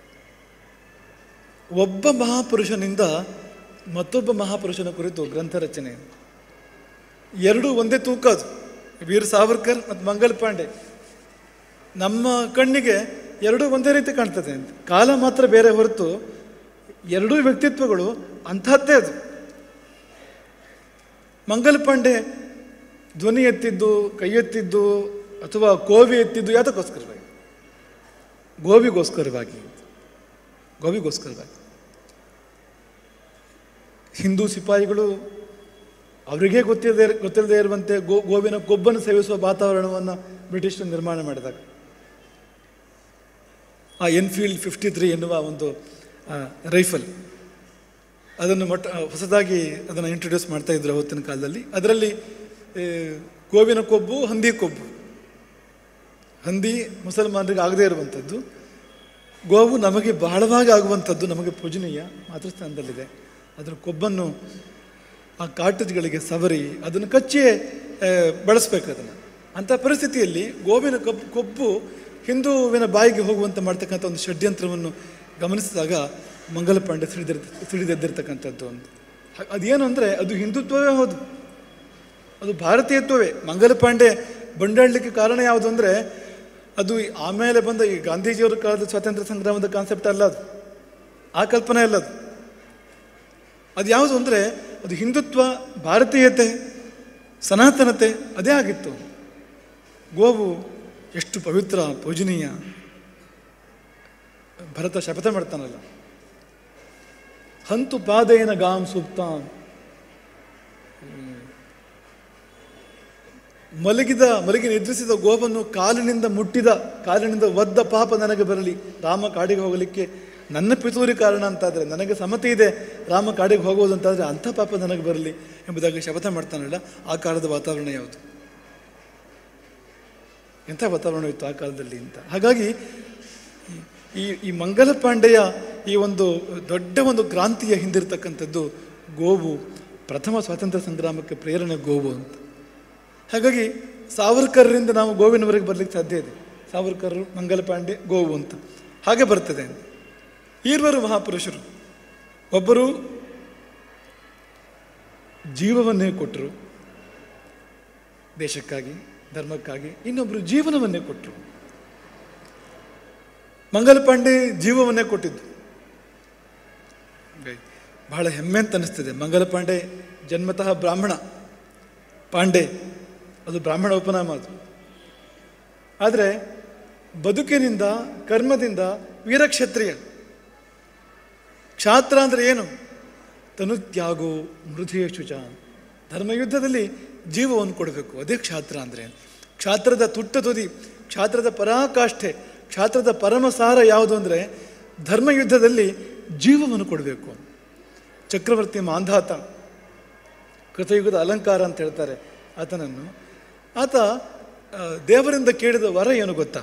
ಒಬ್ಬ ಮಹಾಪುರುಷನಿಂದ ಮತ್ತೊಬ್ಬ ಮಹಾಪುರುಷನ ಕುರಿತು ಗ್ರಂಥ ರಚನೆ ಎರಡೂ ಒಂದೇ ತೂಕ ಅದು ವೀರ್ ಸಾವರ್ಕರ್ ಮತ್ತು ಮಂಗಲ್ ಪಾಂಡೆ ನಮ್ಮ ಕಣ್ಣಿಗೆ ಎರಡೂ ಒಂದೇ ರೀತಿ ಕಾಣ್ತದೆ ಅಂತ ಕಾಲ ಮಾತ್ರ ಬೇರೆ ಹೊರತು ಎರಡೂ ವ್ಯಕ್ತಿತ್ವಗಳು ಅಂಥದ್ದೇ ಅದು ಮಂಗಲ್ ಪಾಂಡೆ ಧ್ವನಿ ಎತ್ತಿದ್ದು ಕೈ ಎತ್ತಿದ್ದು ಅಥವಾ ಕೋವಿ ಎತ್ತಿದ್ದು ಯಾತಕ್ಕೋಸ್ಕರವಾಗಿ ಗೋವಿಗೋಸ್ಕರವಾಗಿ ಗೋವಿಗೋಸ್ಕರವಾಗಿ ಹಿಂದೂ ಸಿಪಾಯಿಗಳು ಅವರಿಗೇ ಗೊತ್ತಿಲ್ಲದೆ ಗೊತ್ತಿಲ್ಲದೆ ಇರುವಂತೆ ಗೋ ಗೋವಿನ ಕೊಬ್ಬನ್ನು ಸೇವಿಸುವ ವಾತಾವರಣವನ್ನು ಬ್ರಿಟಿಷರು ನಿರ್ಮಾಣ ಮಾಡಿದಾಗ ಆ ಎನ್ಫೀಲ್ಡ್ ಫಿಫ್ಟಿ ತ್ರೀ ಎನ್ನುವ ಒಂದು ರೈಫಲ್ ಅದನ್ನು ಮೊಟ್ಟ ಹೊಸದಾಗಿ ಅದನ್ನು ಇಂಟ್ರೊಡ್ಯೂಸ್ ಮಾಡ್ತಾ ಇದ್ರು ಅವತ್ತಿನ ಕಾಲದಲ್ಲಿ ಅದರಲ್ಲಿ ಏ, ಗೋವಿನ ಕೊಬ್ಬು ಹಂದಿ ಕೊಬ್ಬು ಹಂದಿ ಮುಸಲ್ಮಾನರಿಗೆ ಆಗದೇ ಇರುವಂಥದ್ದು ಗೋವು ನಮಗೆ ಬಹಳವಾಗಿ ಆಗುವಂಥದ್ದು ನಮಗೆ ಪೂಜನೀಯ ಮಾತೃಸ್ಥಾನದಲ್ಲಿದೆ ಅದರ ಕೊಬ್ಬನ್ನು ಆ ಕಾಟೇಜ್ಗಳಿಗೆ ಸವರಿ ಅದನ್ನು ಕಚ್ಚಿಯೇ ಆ, ಬಳಸ್ಬೇಕು ಅದನ್ನು ಅಂಥ ಪರಿಸ್ಥಿತಿಯಲ್ಲಿ ಗೋವಿನ ಕಬ್ಬು ಕೊಬ್ಬು ಹಿಂದೂವಿನ ಬಾಯಿಗೆ ಹೋಗುವಂತೆ ಮಾಡ್ತಕ್ಕಂಥ ಒಂದು ಷಡ್ಯಂತ್ರವನ್ನು ಗಮನಿಸಿದಾಗ ಮಂಗಲ ಪಾಂಡೆ ಸಿಡಿದಿರ್ ಸಿಡಿದೆದ್ದಿರ್ತಕ್ಕಂಥದ್ದು ಒಂದು ಹ- ಅದೇನು ಅಂದರೆ ಅದು ಹಿಂದುತ್ವವೇ ಹೌದು ಅದು ಭಾರತೀಯತ್ವವೇ ಮಂಗಲ ಪಾಂಡೆ ಬಂಡಾಡಲಿಕ್ಕೆ ಕಾರಣ ಯಾವುದು ಅಂದರೆ ಅದು ಈ ಆಮೇಲೆ ಬಂದ ಈ ಗಾಂಧೀಜಿಯವರ ಕಾಲದ ಸ್ವಾತಂತ್ರ್ಯ ಸಂಗ್ರಾಮದ ಕಾನ್ಸೆಪ್ಟ್ ಅಲ್ಲ ಅದು ಆ ಕಲ್ಪನೆ ಅಲ್ಲ ಅದು ಅದು ಯಾವುದು ಅಂದರೆ ಅದು ಹಿಂದುತ್ವ ಭಾರತೀಯತೆ ಸನಾತನತೆ ಅದೇ ಆಗಿತ್ತು ಗೋವು ಎಷ್ಟು ಪವಿತ್ರ ಪೂಜನೀಯ ಭರತ ಶಪಥ ಮಾಡ್ತಾನಲ್ಲ ಹಂತು ಪಾದೇನ ಗಾಂ ಸೂಕ್ತಾಂ ಮಲಗಿದ ಮಲಗಿ ನಿದ್ರಿಸಿದ ಗೋವನ್ನು ಕಾಲಿನಿಂದ ಮುಟ್ಟಿದ ಕಾಲಿನಿಂದ ಒದ್ದ ಪಾಪ ನನಗೆ ಬರಲಿ ರಾಮ ಕಾಡಿಗೆ ಹೋಗಲಿಕ್ಕೆ ನನ್ನ ಪಿತೂರಿ ಕಾರಣ ಅಂತಾದರೆ ನನಗೆ ಸಮ್ಮತಿ ಇದೆ ರಾಮ ಕಾಡಿಗೆ ಹೋಗೋದು ಅಂತಾದರೆ ಅಂಥ ಪಾಪ ನನಗೆ ಬರಲಿ ಎಂಬುದಾಗಿ ಶಪಥ ಮಾಡ್ತಾನಲ್ಲ ಆ ಕಾಲದ ವಾತಾವರಣ ಯಾವುದು ಎಂಥ ವಾತಾವರಣ ಇತ್ತು ಆ ಕಾಲದಲ್ಲಿ ಅಂತ ಹಾಗಾಗಿ ಈ ಈ ಮಂಗಲ ಪಾಂಡೆಯ ಈ ಒಂದು ದೊಡ್ಡ ಒಂದು ಕ್ರಾಂತಿಯ ಹಿಂದಿರ್ತಕ್ಕಂಥದ್ದು ಗೋವು ಪ್ರಥಮ ಸ್ವಾತಂತ್ರ್ಯ ಸಂಗ್ರಾಮಕ್ಕೆ ಪ್ರೇರಣೆ ಗೋವು ಅಂತ ಹಾಗಾಗಿ ಸಾವರ್ಕರ್ರಿಂದ ನಾವು ಗೋವಿನವರೆಗೆ ಬರಲಿಕ್ಕೆ ಸಾಧ್ಯ ಇದೆ ಸಾವರ್ಕರ್ ಮಂಗಲ ಪಾಂಡೆ ಗೋವು ಅಂತ ಹಾಗೆ ಬರ್ತದೆ ಈರ್ವರು ಮಹಾಪುರುಷರು ಒಬ್ಬರು ಜೀವವನ್ನೇ ಕೊಟ್ಟರು ದೇಶಕ್ಕಾಗಿ ಧರ್ಮಕ್ಕಾಗಿ ಇನ್ನೊಬ್ಬರು ಜೀವನವನ್ನೇ ಕೊಟ್ಟರು ಮಂಗಲ ಪಾಂಡೆ ಜೀವವನ್ನೇ ಕೊಟ್ಟಿದ್ದು ಹಾಗಾಗಿ ಬಹಳ ಹೆಮ್ಮೆ ಅಂತ ಅನಿಸ್ತದೆ ಮಂಗಲ ಪಾಂಡೆ ಜನ್ಮತಃ ಬ್ರಾಹ್ಮಣ ಪಾಂಡೆ ಅದು ಬ್ರಾಹ್ಮಣ ಉಪನಾಮ ಅದು ಆದರೆ ಬದುಕಿನಿಂದ ಕರ್ಮದಿಂದ ವೀರಕ್ಷತ್ರಿಯ ಕ್ಷಾತ್ರ ಅಂದರೆ ಏನು ತನುತ್ಯಾಗೋ ಮೃಧುಯ ಶುಚ ಧರ್ಮಯುದ್ಧದಲ್ಲಿ ಜೀವವನ್ನು ಕೊಡಬೇಕು ಅದೇ ಕ್ಷಾತ್ರ ಅಂದರೆ ಕ್ಷಾತ್ರದ ತುಟ್ಟ ತುದಿ ಕ್ಷಾತ್ರದ ಪರಾಕಾಷ್ಠೆ ಕ್ಷಾತ್ರದ ಪರಮಸಾರ ಯಾವುದು ಅಂದರೆ ಧರ್ಮಯುದ್ಧದಲ್ಲಿ ಜೀವವನ್ನು ಕೊಡಬೇಕು ಚಕ್ರವರ್ತಿ ಮಾಂಧಾತ ಕೃತಯುಗದ ಅಲಂಕಾರ ಅಂತ ಹೇಳ್ತಾರೆ ಆತನನ್ನು ಆತ ಆ, ದೇವರಿಂದ ಕೇಳಿದ ವರ ಏನು ಗೊತ್ತಾ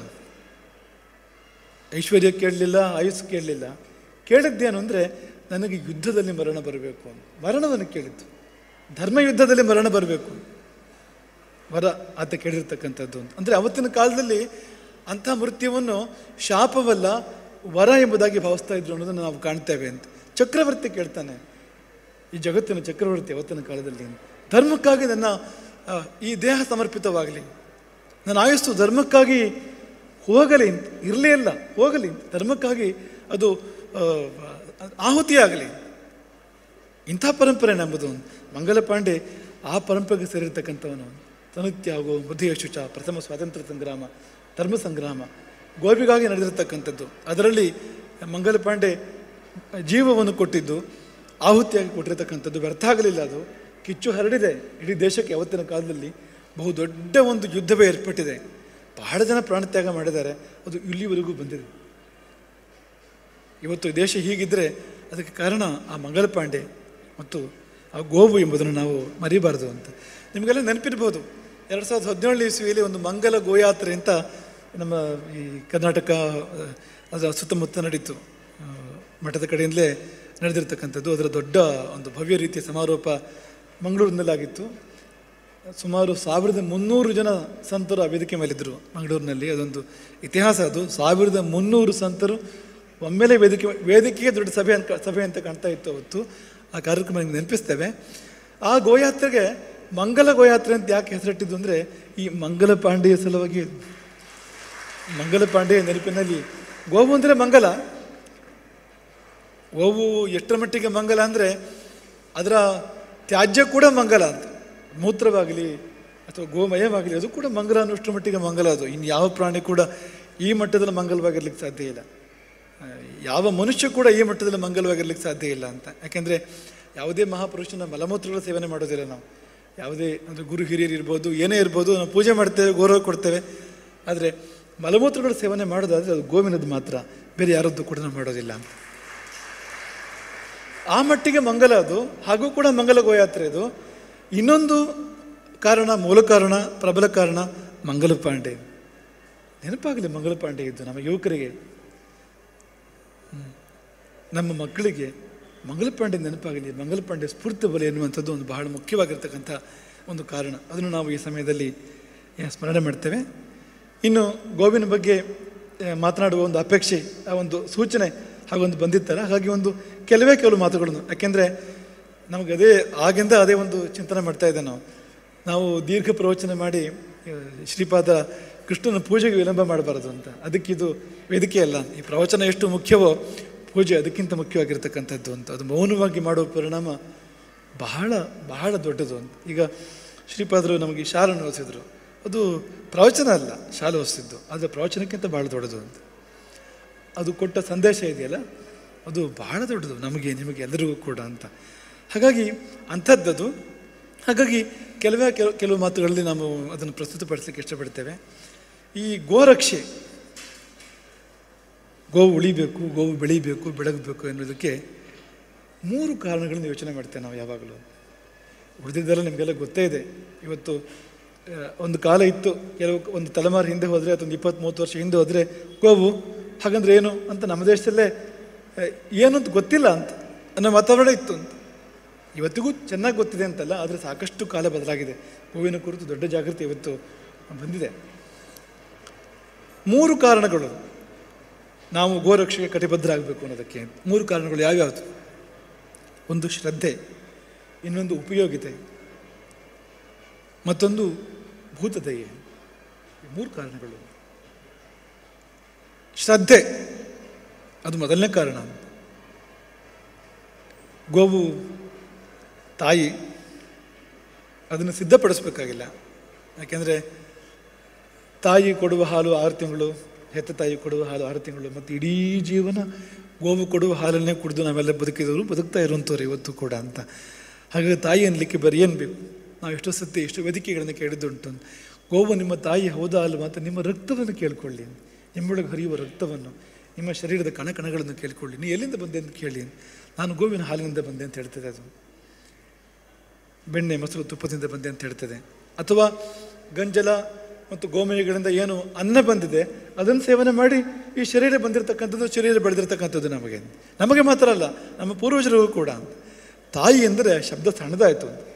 ಐಶ್ವರ್ಯ ಕೇಳಲಿಲ್ಲ ಆಯುಸ್ ಕೇಳಲಿಲ್ಲ ಕೇಳಿದ್ದೇನು ಅಂದರೆ ನನಗೆ ಯುದ್ಧದಲ್ಲಿ ಮರಣ ಬರಬೇಕು ಅಂತ ಮರಣವನ್ನು ಕೇಳಿದ್ದು ಧರ್ಮಯುದ್ಧದಲ್ಲಿ ಮರಣ ಬರಬೇಕು ವರ ಆತ ಕೇಳಿರ್ತಕ್ಕಂಥದ್ದು ಅಂತ ಅಂದರೆ ಅವತ್ತಿನ ಕಾಲದಲ್ಲಿ ಅಂಥ ಮೃತ್ಯುವನ್ನು ಶಾಪವಲ್ಲ ವರ ಎಂಬುದಾಗಿ ಭಾವಿಸ್ತಾ ಇದ್ರು ಅನ್ನೋದನ್ನು ನಾವು ಕಾಣ್ತೇವೆ ಅಂತ ಚಕ್ರವರ್ತಿ ಕೇಳ್ತಾನೆ ಈ ಜಗತ್ತಿನ ಚಕ್ರವರ್ತಿ ಅವತ್ತಿನ ಕಾಲದಲ್ಲಿ ಧರ್ಮಕ್ಕಾಗಿ ನನ್ನ ಆ, ಈ ದೇಹ ಸಮರ್ಪಿತವಾಗಲಿ ನನ್ನ ಆಯಸ್ಸು ಧರ್ಮಕ್ಕಾಗಿ ಹೋಗಲಿ ಅಂತ ಇರಲೇ ಇಲ್ಲ ಹೋಗಲಿ ಅಂತ. ಧರ್ಮಕ್ಕಾಗಿ ಅದು ಆ, ಆಹುತಿಯಾಗಲಿ ಇಂಥ ಪರಂಪರೆ ನಂಬುದು ಮಂಗಲ ಪಾಂಡೆ ಆ ಪರಂಪರೆಗೆ ಸೇರಿರ್ತಕ್ಕಂಥವನು ತನುತ್ಯಾಗೋ ಮೃದಯ ಶುಚ ಪ್ರಥಮ ಸ್ವಾತಂತ್ರ್ಯ ಸಂಗ್ರಾಮ ಧರ್ಮ ಸಂಗ್ರಾಮ ಗೋಪಿಗಾಗಿ ನಡೆದಿರ್ತಕ್ಕಂಥದ್ದು ಅದರಲ್ಲಿ ಮಂಗಲ ಪಾಂಡೆ ಜೀವವನ್ನು ಕೊಟ್ಟಿದ್ದು ಆಹುತಿಯಾಗಿ ಕೊಟ್ಟಿರ್ತಕ್ಕಂಥದ್ದು ವ್ಯರ್ಥ ಆಗಲಿಲ್ಲ ಅದು ಕಿಚ್ಚು ಹರಡಿದೆ ಇಡೀ ದೇಶಕ್ಕೆ ಯಾವತ್ತಿನ ಕಾಲದಲ್ಲಿ ಬಹು ದೊಡ್ಡ ಒಂದು ಯುದ್ಧವೇ ಏರ್ಪಟ್ಟಿದೆ ಬಹಳ ಜನ ಪ್ರಾಣತ್ಯಾಗ ಮಾಡಿದ್ದಾರೆ ಅದು ಇಲ್ಲಿವರೆಗೂ ಬಂದಿದೆ ಇವತ್ತು ಈ ದೇಶ ಹೀಗಿದ್ದರೆ ಅದಕ್ಕೆ ಕಾರಣ ಆ ಮಂಗಲ ಪಾಂಡೆ ಮತ್ತು ಆ ಗೋವು ಎಂಬುದನ್ನು ನಾವು ಮರಿಬಾರದು ಅಂತ ನಿಮಗೆಲ್ಲ ನೆನಪಿರ್ಬೋದು ಎರಡು ಸಾವಿರದ ಹದಿನೇಳನೇ ಇಸ್ವಿಯಲ್ಲಿ ಒಂದು ಮಂಗಲ ಗೋಯಾತ್ರೆ ಅಂತ ನಮ್ಮ ಈ ಕರ್ನಾಟಕ ಆ, ಅದರ ಸುತ್ತಮುತ್ತ ನಡೀತು ಆ, ಮಠದ ಕಡೆಯಿಂದಲೇ ನಡೆದಿರ್ತಕ್ಕಂಥದ್ದು ಅದರ ದೊಡ್ಡ ಒಂದು ಭವ್ಯ ರೀತಿಯ ಸಮಾರೋಪ ಮಂಗಳೂರಿನಲ್ಲಾಗಿತ್ತು ಸುಮಾರು ಸಾವಿರದ ಮುನ್ನೂರು ಜನ ಸಂತರು ಆ ವೇದಿಕೆ ಮೇಲಿದ್ದರು ಮಂಗಳೂರಿನಲ್ಲಿ ಅದೊಂದು ಇತಿಹಾಸ ಅದು ಸಾವಿರದ ಮುನ್ನೂರು ಸಂತರು ಒಮ್ಮೆಲೆ ವೇದಿಕೆ ವೇದಿಕೆಗೆ ದೊಡ್ಡ ಸಭೆ ಅಂತ ಸಭೆ ಅಂತ ಕಾಣ್ತಾ ಇತ್ತು ಅವತ್ತು ಆ ಕಾರ್ಯಕ್ರಮ ನಿಮ್ಗೆ ನೆನಪಿಸ್ತೇವೆ ಆ ಗೋಯಾತ್ರೆಗೆ ಮಂಗಲ ಗೋಯಾತ್ರೆ ಅಂತ ಯಾಕೆ ಹೆಸರಿಟ್ಟಿದ್ದು ಅಂದರೆ ಈ ಮಂಗಲ ಪಾಂಡೆಯ ಸಲುವಾಗಿ ಮಂಗಲ ಪಾಂಡೆಯ ನೆನಪಿನಲ್ಲಿ ಗೋವು ಅಂದರೆ ಮಂಗಲ ಗೋವು ಎಷ್ಟರ ಮಟ್ಟಿಗೆ ಮಂಗಲ ಅಂದರೆ ಅದರ ತ್ಯಾಜ್ಯ ಕೂಡ ಮಂಗಲ ಅಂತ ಮೂತ್ರವಾಗಲಿ ಅಥವಾ ಗೋಮಯವಾಗಲಿ ಅದು ಕೂಡ ಮಂಗಲ ಅನ್ನೋಷ್ಟರ ಮಟ್ಟಿಗೆ ಮಂಗಲ ಅದು ಇನ್ನು ಯಾವ ಪ್ರಾಣಿ ಕೂಡ ಈ ಮಟ್ಟದಲ್ಲಿ ಮಂಗಲವಾಗಿರ್ಲಿಕ್ಕೆ ಸಾಧ್ಯ ಇಲ್ಲ ಆ, ಯಾವ ಮನುಷ್ಯ ಕೂಡ ಈ ಮಟ್ಟದಲ್ಲಿ ಮಂಗಲವಾಗಿರ್ಲಿಕ್ಕೆ ಸಾಧ್ಯ ಇಲ್ಲ ಅಂತ ಯಾಕೆಂದರೆ ಯಾವುದೇ ಮಹಾಪುರುಷನ ಮಲಮೂತ್ರಗಳ ಸೇವನೆ ಮಾಡೋದಿಲ್ಲ ನಾವು ಯಾವುದೇ ಅಂದರೆ ಗುರು ಹಿರಿಯರು ಇರ್ಬೋದು ಏನೇ ಇರ್ಬೋದು ನಾವು ಪೂಜೆ ಮಾಡ್ತೇವೆ ಗೌರವ ಕೊಡ್ತೇವೆ ಆದರೆ ಮಲಮೂತ್ರಗಳ ಸೇವನೆ ಮಾಡೋದಾದರೆ ಅದು ಗೋವಿನದ್ದು ಮಾತ್ರ ಬೇರೆ ಯಾರದ್ದು ಕೂಡ ನಾವು ಮಾಡೋದಿಲ್ಲ ಅಂತ ಆ ಮಟ್ಟಿಗೆ ಮಂಗಲ ಅದು ಹಾಗೂ ಕೂಡ ಮಂಗಲ ಗೋಯಾತ್ರೆ ಅದು ಇನ್ನೊಂದು ಕಾರಣ ಮೂಲ ಕಾರಣ ಪ್ರಬಲ ಕಾರಣ ಮಂಗಲ ಪಾಂಡೆ ನೆನಪಾಗಲಿ ಮಂಗಳ ಪಾಂಡೆ ಇದ್ದು ನಮ್ಮ ಯುವಕರಿಗೆ ಹ್ಮ್. ನಮ್ಮ ಮಕ್ಕಳಿಗೆ ಮಂಗಲ ಪಾಂಡೆ ನೆನಪಾಗಲಿ ಮಂಗಲ ಪಾಂಡೆ ಸ್ಫೂರ್ತಿ ಬಲ ಎನ್ನುವಂಥದ್ದು ಒಂದು ಬಹಳ ಮುಖ್ಯವಾಗಿರ್ತಕ್ಕಂಥ ಒಂದು ಕಾರಣ ಅದನ್ನು ನಾವು ಈ ಸಮಯದಲ್ಲಿ ಆ, ಸ್ಮರಣೆ ಮಾಡ್ತೇವೆ ಇನ್ನು ಗೋವಿನ ಬಗ್ಗೆ ಆ, ಮಾತನಾಡುವ ಒಂದು ಅಪೇಕ್ಷೆ ಆ ಒಂದು ಸೂಚನೆ ಹಾಗೊಂದು ಬಂದಿತ್ತಲ್ಲ ಹಾಗಾಗಿ ಒಂದು ಕೆಲವೇ ಕೆಲವು ಮಾತುಗಳನ್ನು ಯಾಕೆಂದರೆ ನಮಗೆ ಅದೇ ಆಗಿಂದ ಅದೇ ಒಂದು ಚಿಂತನೆ ಮಾಡ್ತಾ ಇದ್ದೆ ನಾವು ನಾವು ದೀರ್ಘ ಪ್ರವಚನ ಮಾಡಿ ಆ, ಶ್ರೀಪಾದ ಕೃಷ್ಣನ ಪೂಜೆಗೆ ವಿಳಂಬ ಮಾಡಬಾರದು ಅಂತ ಅದಕ್ಕಿದು ವೇದಿಕೆ ಅಲ್ಲ ಈ ಪ್ರವಚನ ಎಷ್ಟು ಮುಖ್ಯವೋ ಪೂಜೆ ಅದಕ್ಕಿಂತ ಮುಖ್ಯವಾಗಿರ್ತಕ್ಕಂಥದ್ದು ಅಂತ ಅದು ಮೌನವಾಗಿ ಮಾಡುವ ಪರಿಣಾಮ ಬಹಳ ಬಹಳ ದೊಡ್ಡದು ಅಂತ ಈಗ ಶ್ರೀಪಾದರು ನಮಗೆ ಶಾಲನ್ನು ಓದಿಸಿದ್ರು ಅದು ಪ್ರವಚನ ಅಲ್ಲ ಶಾಲೆ ಓದಿಸಿದ್ದು ಆದರೆ ಪ್ರವಚನಕ್ಕಿಂತ ಬಹಳ ದೊಡ್ಡದು ಅಂತ ಅದು ಕೊಟ್ಟ ಸಂದೇಶ ಇದೆಯಲ್ಲ ಅದು ಬಹಳ ದೊಡ್ಡದು ನಮಗೆ ನಿಮಗೆ ಎಲ್ಲರಿಗೂ ಕೂಡ ಅಂತ ಹಾಗಾಗಿ ಅಂಥದ್ದದು ಹಾಗಾಗಿ ಕೆಲವೇ ಕೆಲ ಕೆಲವು ಮಾತುಗಳಲ್ಲಿ ನಾವು ಅದನ್ನು ಪ್ರಸ್ತುತಪಡಿಸಲಿಕ್ಕೆ ಇಷ್ಟಪಡ್ತೇವೆ ಈ ಗೋರಕ್ಷೆ ಗೋವು ಉಳಿಬೇಕು ಗೋವು ಬೆಳಿಬೇಕು ಬೆಳಗಬೇಕು ಎನ್ನುವುದಕ್ಕೆ ಮೂರು ಕಾರಣಗಳನ್ನು ಯೋಚನೆ ಮಾಡ್ತೇವೆ ನಾವು ಯಾವಾಗಲೂ ಉಳಿದಿದ್ದೆಲ್ಲ ನಿಮಗೆಲ್ಲ ಗೊತ್ತೇ ಇದೆ ಇವತ್ತು ಆ, ಒಂದು ಕಾಲ ಇತ್ತು ಕೆಲವು ಒಂದು ತಲೆಮಾರು ಹಿಂದೆ ಹೋದರೆ ಅಥವಾ ಇಪ್ಪತ್ತು ಮೂವತ್ತು ವರ್ಷ ಹಿಂದೆ ಹೋದರೆ ಗೋವು ಹಾಗಂದ್ರೆ ಏನು ಅಂತ ನಮ್ಮ ದೇಶದಲ್ಲೇ ಆ, ಏನು ಅಂತ ಗೊತ್ತಿಲ್ಲ ಅಂತ ಅನ್ನೋ ವಾತಾವರಣ ಇತ್ತು ಅಂತ ಇವತ್ತಿಗೂ ಚೆನ್ನಾಗಿ ಗೊತ್ತಿದೆ ಅಂತಲ್ಲ ಆದರೆ ಸಾಕಷ್ಟು ಕಾಲ ಬದಲಾಗಿದೆ ಗೋವಿನ ಕುರಿತು ದೊಡ್ಡ ಜಾಗೃತಿ ಇವತ್ತು ಬಂದಿದೆ ಮೂರು ಕಾರಣಗಳು ನಾವು ಗೋರಕ್ಷೆಗೆ ಕಟಿಬದ್ಧರಾಗಬೇಕು ಅನ್ನೋದಕ್ಕೆ ಮೂರು ಕಾರಣಗಳು ಯಾವ್ಯಾವುದು ಒಂದು ಶ್ರದ್ಧೆ ಇನ್ನೊಂದು ಉಪಯೋಗಿತೆ ಮತ್ತೊಂದು ಭೂತದಯೆ ಈ ಮೂರು ಕಾರಣಗಳು ಶ್ರದ್ಧೆ ಅದು ಮೊದಲನೇ ಕಾರಣ ಗೋವು ತಾಯಿ ಅದನ್ನು ಸಿದ್ಧಪಡಿಸ್ಬೇಕಾಗಿಲ್ಲ ಯಾಕೆಂದರೆ ತಾಯಿ ಕೊಡುವ ಹಾಲು ಆರು ತಿಂಗಳು ಹೆತ್ತ ತಾಯಿ ಕೊಡುವ ಹಾಲು ಆರು ತಿಂಗಳು ಮತ್ತು ಇಡೀ ಜೀವನ ಗೋವು ಕೊಡುವ ಹಾಲನ್ನೇ ಕುಡಿದು ನಾವೆಲ್ಲ ಬದುಕಿದವರು ಬದುಕ್ತಾ ಇರುವಂಥವ್ರು ಇವತ್ತು ಕೂಡ ಅಂತ ಹಾಗಾಗಿ ತಾಯಿ ಅನ್ಲಿಕ್ಕೆ ಬರೀ ಏನು ಬೇಕು ನಾವು ಎಷ್ಟೋ ಸತಿ ಎಷ್ಟು ವೇದಿಕೆಗಳನ್ನು ಕೇಳಿದ್ದುಂಟು ಗೋವು ನಿಮ್ಮ ತಾಯಿ ಹೌದಾ ಅಲ್ವಾ ಅಂತ ನಿಮ್ಮ ರಕ್ತವನ್ನು ಕೇಳ್ಕೊಳ್ಳಿ ನಿಮ್ಮೊಳಗೆ ಹರಿಯುವ ರಕ್ತವನ್ನು ನಿಮ್ಮ ಶರೀರದ ಕಣಕಣಗಳನ್ನು ಕೇಳ್ಕೊಳ್ಳಿ ನೀ ಎಲ್ಲಿಂದ ಬಂದೆ ಅಂತ ಕೇಳಿ ನಾನು ಗೋವಿನ ಹಾಲಿನಿಂದ ಬಂದೆ ಅಂತ ಹೇಳ್ತದೆ ಅದು ಬೆಣ್ಣೆ ಮೊಸರು ತುಪ್ಪದಿಂದ ಬಂದೆ ಅಂತ ಹೇಳ್ತದೆ ಅಥವಾ ಗಂಜಲ ಮತ್ತು ಗೋಮಯಗಳಿಂದ ಏನು ಅನ್ನ ಬಂದಿದೆ ಅದನ್ನು ಸೇವನೆ ಮಾಡಿ ಈ ಶರೀರ ಬಂದಿರತಕ್ಕಂಥದ್ದು ಶರೀರ ಬೆಳೆದಿರ್ತಕ್ಕಂಥದ್ದು ನಮಗೆ ನಮಗೆ ಮಾತ್ರ ಅಲ್ಲ ನಮ್ಮ ಪೂರ್ವಜರಿಗೂ ಕೂಡ ತಾಯಿ ಎಂದರೆ ಶಬ್ದ ಸಣ್ಣದಾಯಿತು ಅಂತ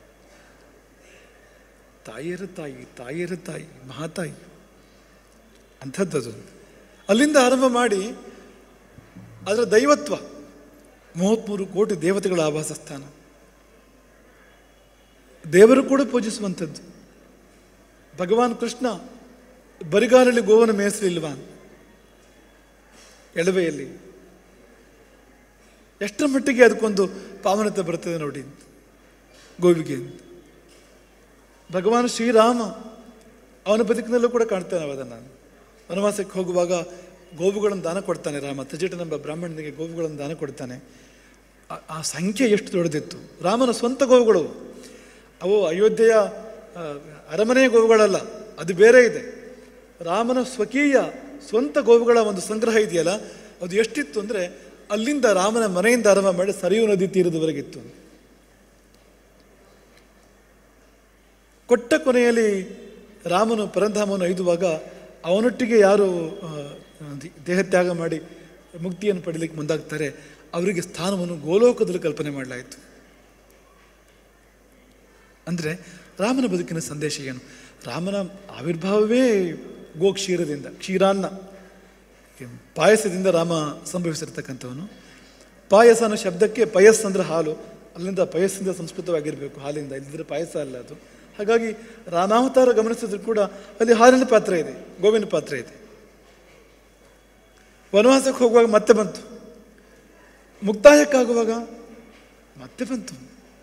ತಾಯಿಯರ ತಾಯಿ ತಾಯಿಯರ ತಾಯಿ ಮಹಾತಾಯಿ ಅಂಥದ್ದದು ಅಲ್ಲಿಂದ ಆರಂಭ ಮಾಡಿ ಅದರ ದೈವತ್ವ ಮೂವತ್ತ್ಮೂರು ಕೋಟಿ ದೇವತೆಗಳ ಆವಾಸ ಸ್ಥಾನ ದೇವರು ಕೂಡ ಪೂಜಿಸುವಂಥದ್ದು ಭಗವಾನ್ ಕೃಷ್ಣ ಬರಿಗಾಲಲ್ಲಿ ಗೋವನ್ನು ಮೇಯಿಸಲಿಲ್ವಾ ಎಳವೆಯಲ್ಲಿ ಎಷ್ಟರ ಮಟ್ಟಿಗೆ ಅದಕ್ಕೊಂದು ಪಾವನತೆ ಬರ್ತದೆ ನೋಡಿ ಗೋವಿಗೆ ಭಗವಾನ್ ಶ್ರೀರಾಮ ಅವನ ಬದುಕಿನಲ್ಲೂ ಕೂಡ ಕಾಣ್ತೇನೆ ನಾವು ಅದನ್ನು ವನವಾಸಕ್ಕೆ ಹೋಗುವಾಗ ಗೋವುಗಳನ್ನು ದಾನ ಕೊಡ್ತಾನೆ ರಾಮ ತಜಟನೆಂಬ ಬ್ರಾಹ್ಮಣನಿಗೆ ಗೋವುಗಳನ್ನು ದಾನ ಕೊಡ್ತಾನೆ ಆ- ಆ ಸಂಖ್ಯೆ ಎಷ್ಟು ದೊಡ್ಡದಿತ್ತು ರಾಮನ ಸ್ವಂತ ಗೋವುಗಳು ಅವು ಅಯೋಧ್ಯೆಯ ಆ, ಅರಮನೆಯ ಗೋವುಗಳಲ್ಲ ಅದು ಬೇರೆ ಇದೆ ರಾಮನ ಸ್ವಕೀಯ ಸ್ವಂತ ಗೋವುಗಳ ಒಂದು ಸಂಗ್ರಹ ಇದೆಯಲ್ಲ ಅದು ಎಷ್ಟಿತ್ತು ಅಂದರೆ ಅಲ್ಲಿಂದ ರಾಮನ ಮನೆಯಿಂದ ಆರಂಭ ಮಾಡಿ ಸರಿಯು ನದಿ ತೀರದವರೆಗಿತ್ತು ಕೊಟ್ಟ ಕೊನೆಯಲ್ಲಿ ರಾಮನು ಪರಂಧಾಮವನ್ನು ಐದುವಾಗ ಅವನೊಟ್ಟಿಗೆ ಯಾರು ಆ, ದಿ- ದೇಹತ್ಯಾಗ ಮಾಡಿ ಮುಕ್ತಿಯನ್ನು ಪಡೀಲಿಕ್ಕೆ ಮುಂದಾಗ್ತಾರೆ ಅವರಿಗೆ ಸ್ಥಾನವನ್ನು ಗೋಲೋಕದಲ್ಲಿ ಕಲ್ಪನೆ ಮಾಡಲಾಯಿತು ಅಂದರೆ ರಾಮನ ಬದುಕಿನ ಸಂದೇಶ ಏನು ರಾಮನ ಆವಿರ್ಭಾವವೇ ಗೋಕ್ಷೀರದಿಂದ ಕ್ಷೀರಾನ್ನ ಪಾಯಸದಿಂದ ರಾಮ ಸಂಭವಿಸಿರ್ತಕ್ಕಂಥವನು ಪಾಯಸ ಅನ್ನೋ ಶಬ್ದಕ್ಕೆ ಪಯಸ್ ಅಂದ್ರೆ ಹಾಲು ಅಲ್ಲಿಂದ ಪಯಸ್ಸಿಂದ ಸಂಸ್ಕೃತವಾಗಿರಬೇಕು ಹಾಲಿಂದ ಇಲ್ಲದಿದ್ರೆ ಪಾಯಸ ಅಲ್ಲ ಅದು ಹಾಗಾಗಿ ರಾಮಾವತಾರ ಗಮನಿಸಿದ್ರು ಕೂಡ ಅಲ್ಲಿ ಹಾಲಿನ ಪಾತ್ರ ಇದೆ ಗೋವಿನ ಪಾತ್ರ ಇದೆ ವನವಾಸಕ್ಕೆ ಹೋಗುವಾಗ ಮತ್ತೆ ಬಂತು ಮುಕ್ತಾಯಕ್ಕಾಗುವಾಗ ಮತ್ತೆ ಬಂತು